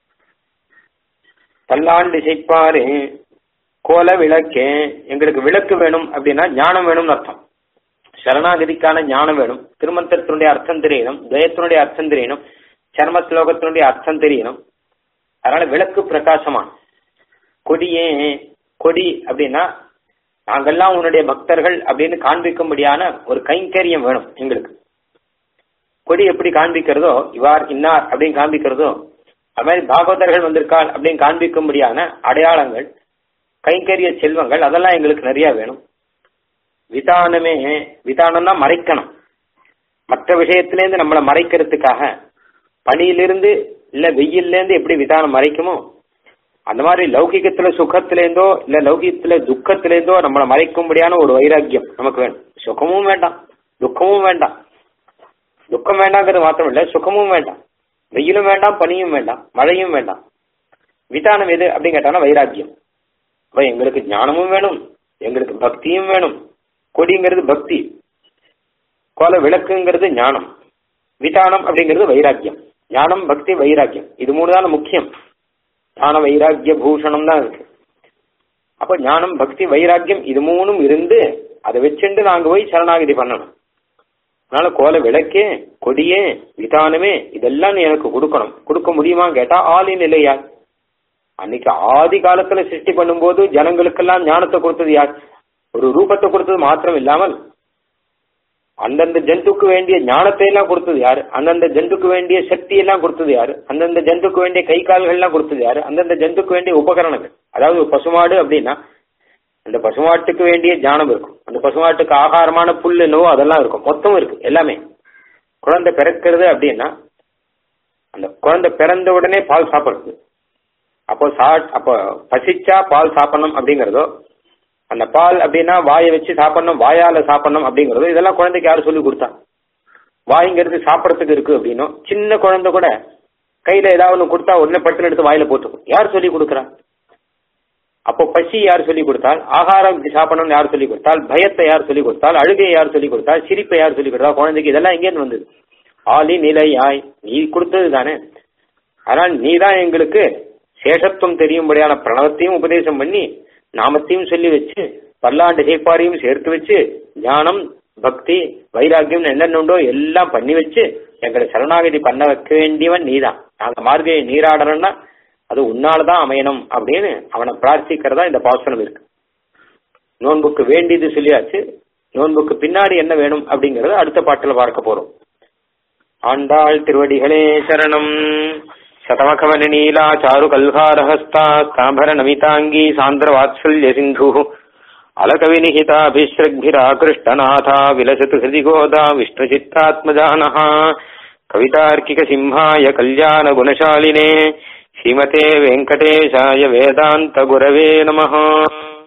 பல்லாண்டு செய்ப்பாரு கோல விளக்கே எங்களுக்கு விளக்கு வேணும் அப்படின்னா ஞானம் வேணும்னு அர்த்தம் சரணாகதிக்கான ஞானம் வேணும் திருமந்திரத்தினுடைய அர்த்தம் தெரியணும் துவயத்தினுடைய அர்த்தம் தெரியணும் சர்ம ஸ்லோகத்தினுடைய அர்த்தம் தெரியணும் அதனால விளக்கு பிரகாசமா கொடியே கொடி அப்படின்னா நாங்கெல்லாம் உன்னுடைய பக்தர்கள் அப்படின்னு காண்பிக்கும்படியான ஒரு கைங்கரியம் வேணும் எங்களுக்கு கொடி எப்படி காண்பிக்கிறதோ இவார் இன்னார் அப்படின்னு காண்பிக்கிறதோ அது மாதிரி பாகவதர்கள் வந்திருக்காள் அப்படின்னு காண்பிக்கும்படியான அடையாளங்கள் கைங்கரிய செல்வங்கள் அதெல்லாம் எங்களுக்கு நிறைய வேணும் விதானமே விதானம்னா மறைக்கணும் மற்ற விஷயத்திலேருந்து நம்மளை மறைக்கிறதுக்காக பணியிலிருந்து இல்ல வெயிலிருந்து எப்படி விதானம் மறைக்குமோ அந்த மாதிரி லௌகிகத்துல சுகத்திலேருந்தோ இல்ல லௌகிகத்துல துக்கத்திலேருந்தோ நம்மளை மறைக்கும்படியான ஒரு வைராக்கியம் நமக்கு வேணும் சுகமும் வேண்டாம் துக்கமும் வேண்டாம் துக்கம் வேண்டாங்கிறது மாத்திரம் இல்ல சுகமும் வேண்டாம் வெயிலும் வேண்டாம் பனியும் வேண்டாம் மழையும் வேண்டாம் விதானம் எது அப்படின்னு கேட்டானா வைராக்கியம் அப்ப எங்களுக்கு ஞானமும் வேணும் எங்களுக்கு பக்தியும் வேணும் கொடிங்கிறது பக்தி கோல விளக்குங்கிறது ஞானம் விதானம் அப்படிங்கிறது வைராக்கியம் ஞானம் பக்தி வைராக்கியம் இது மூணு தான் முக்கியம் ஞான வைராக்கிய பூஷணம் தான் இருக்கு அப்ப ஞானம் பக்தி வைராக்கியம் இது மூணும் இருந்து அதை வச்சுட்டு நாங்க போய் சரணாகதி பண்ணணும் அதனால கோல விளக்கே கொடியே விதானமே இதெல்லாம் நீ எனக்கு கொடுக்கணும் கொடுக்க முடியுமா கேட்டா ஆளின் நிலையா அன்னைக்கு ஆதி காலத்துல சிருஷ்டி பண்ணும்போது ஜனங்களுக்கெல்லாம் ஞானத்தை கொடுத்தது யார் ஒரு ரூபத்தை கொடுத்தது மாத்திரம் இல்லாமல் அந்தந்த ஜந்துக்கு வேண்டிய ஞானத்தை எல்லாம் கொடுத்தது யாரு அந்தந்த ஜந்துக்கு வேண்டிய சக்தி எல்லாம் கொடுத்தது யாரு அந்தந்த ஜந்துக்கு வேண்டிய கை கால்கள் எல்லாம் கொடுத்தது யாரு அந்தந்த ஜந்துக்கு வேண்டிய உபகரணங்கள் அதாவது ஒரு பசுமாடு அப்படின்னா அந்த பசுமாட்டுக்கு வேண்டிய ஞானம் இருக்கும் அந்த பசுமாட்டுக்கு ஆகாரமான புல் என்னவோ அதெல்லாம் இருக்கும் மொத்தம் இருக்கு எல்லாமே குழந்தை பிறக்கிறது அப்படின்னா அந்த குழந்தை பிறந்த உடனே பால் சாப்பிடுறது அப்போ சா அப்போ பசிச்சா பால் சாப்பிடணும் அப்படிங்கிறதோ அந்த பால் அப்படின்னா வாயை வச்சு சாப்பிடணும் வாயால சாப்பிடணும் அப்படிங்கிறதோ இதெல்லாம் குழந்தைக்கு யாரும் சொல்லி கொடுத்தா வாய்ங்கிறது சாப்பிடறதுக்கு இருக்கு அப்படின்னும் சின்ன குழந்தை கூட கையில ஏதாவது ஒன்று கொடுத்தா உடனே பட்டுன்னு எடுத்து வாயில போட்டுக்கும் யார் சொல்லி கொடுக்குறா அப்போ பசி யார் சொல்லி கொடுத்தால் ஆகாரம் இப்படி சாப்பிடணும்னு யார் சொல்லி கொடுத்தால் பயத்தை யார் சொல்லி கொடுத்தால் அழுகையை யார் சொல்லி கொடுத்தால் சிரிப்பை யார் சொல்லி கொடுத்தா குழந்தைக்கு இதெல்லாம் எங்கேருந்து வந்தது ஆலி நிலையாய் நீ கொடுத்தது தானே ஆனால் நீ தான் எங்களுக்கு சேஷத்துவம் தெரியும்படியான பிரணவத்தையும் உபதேசம் பண்ணி நாமத்தையும் சொல்லி வச்சு பல்லாண்டு சேப்பாரையும் சேர்த்து வச்சு ஞானம் பக்தி வைராக்கியம் என்னென்ன உண்டோ எல்லாம் பண்ணி வச்சு எங்களை சரணாகதி பண்ண வைக்க வேண்டியவன் நீதான் நாங்க மார்கையை நீராடணும்னா அது உன்னாலதான் அமையணும் அப்படின்னு அவனை பிரார்த்திக்கிறதா இந்த பாசனம் இருக்கு நோன்புக்கு வேண்டியது சொல்லியாச்சு நோன்புக்கு பின்னாடி என்ன வேணும் அப்படிங்கறத அடுத்த பாட்டுல பார்க்க போறோம் ஆண்டாள் திருவடிகளே சரணம் சதமகவன நீலா சாரு கல்காரஹஸ்தா ஸ்தாபர நமிதாங்கி சாந்திர வாத்சல்ய சிந்து अलकविनिहिताभिश्रग्भिराकृष्टनाथा विलसतु हृदि गोदा विष्णुचित्तात्मजानः कवितार्किकसिंहाय कल्याणगुणशालिने श्रीमते वेङ्कटेशाय वेदान्तगुरवे नमः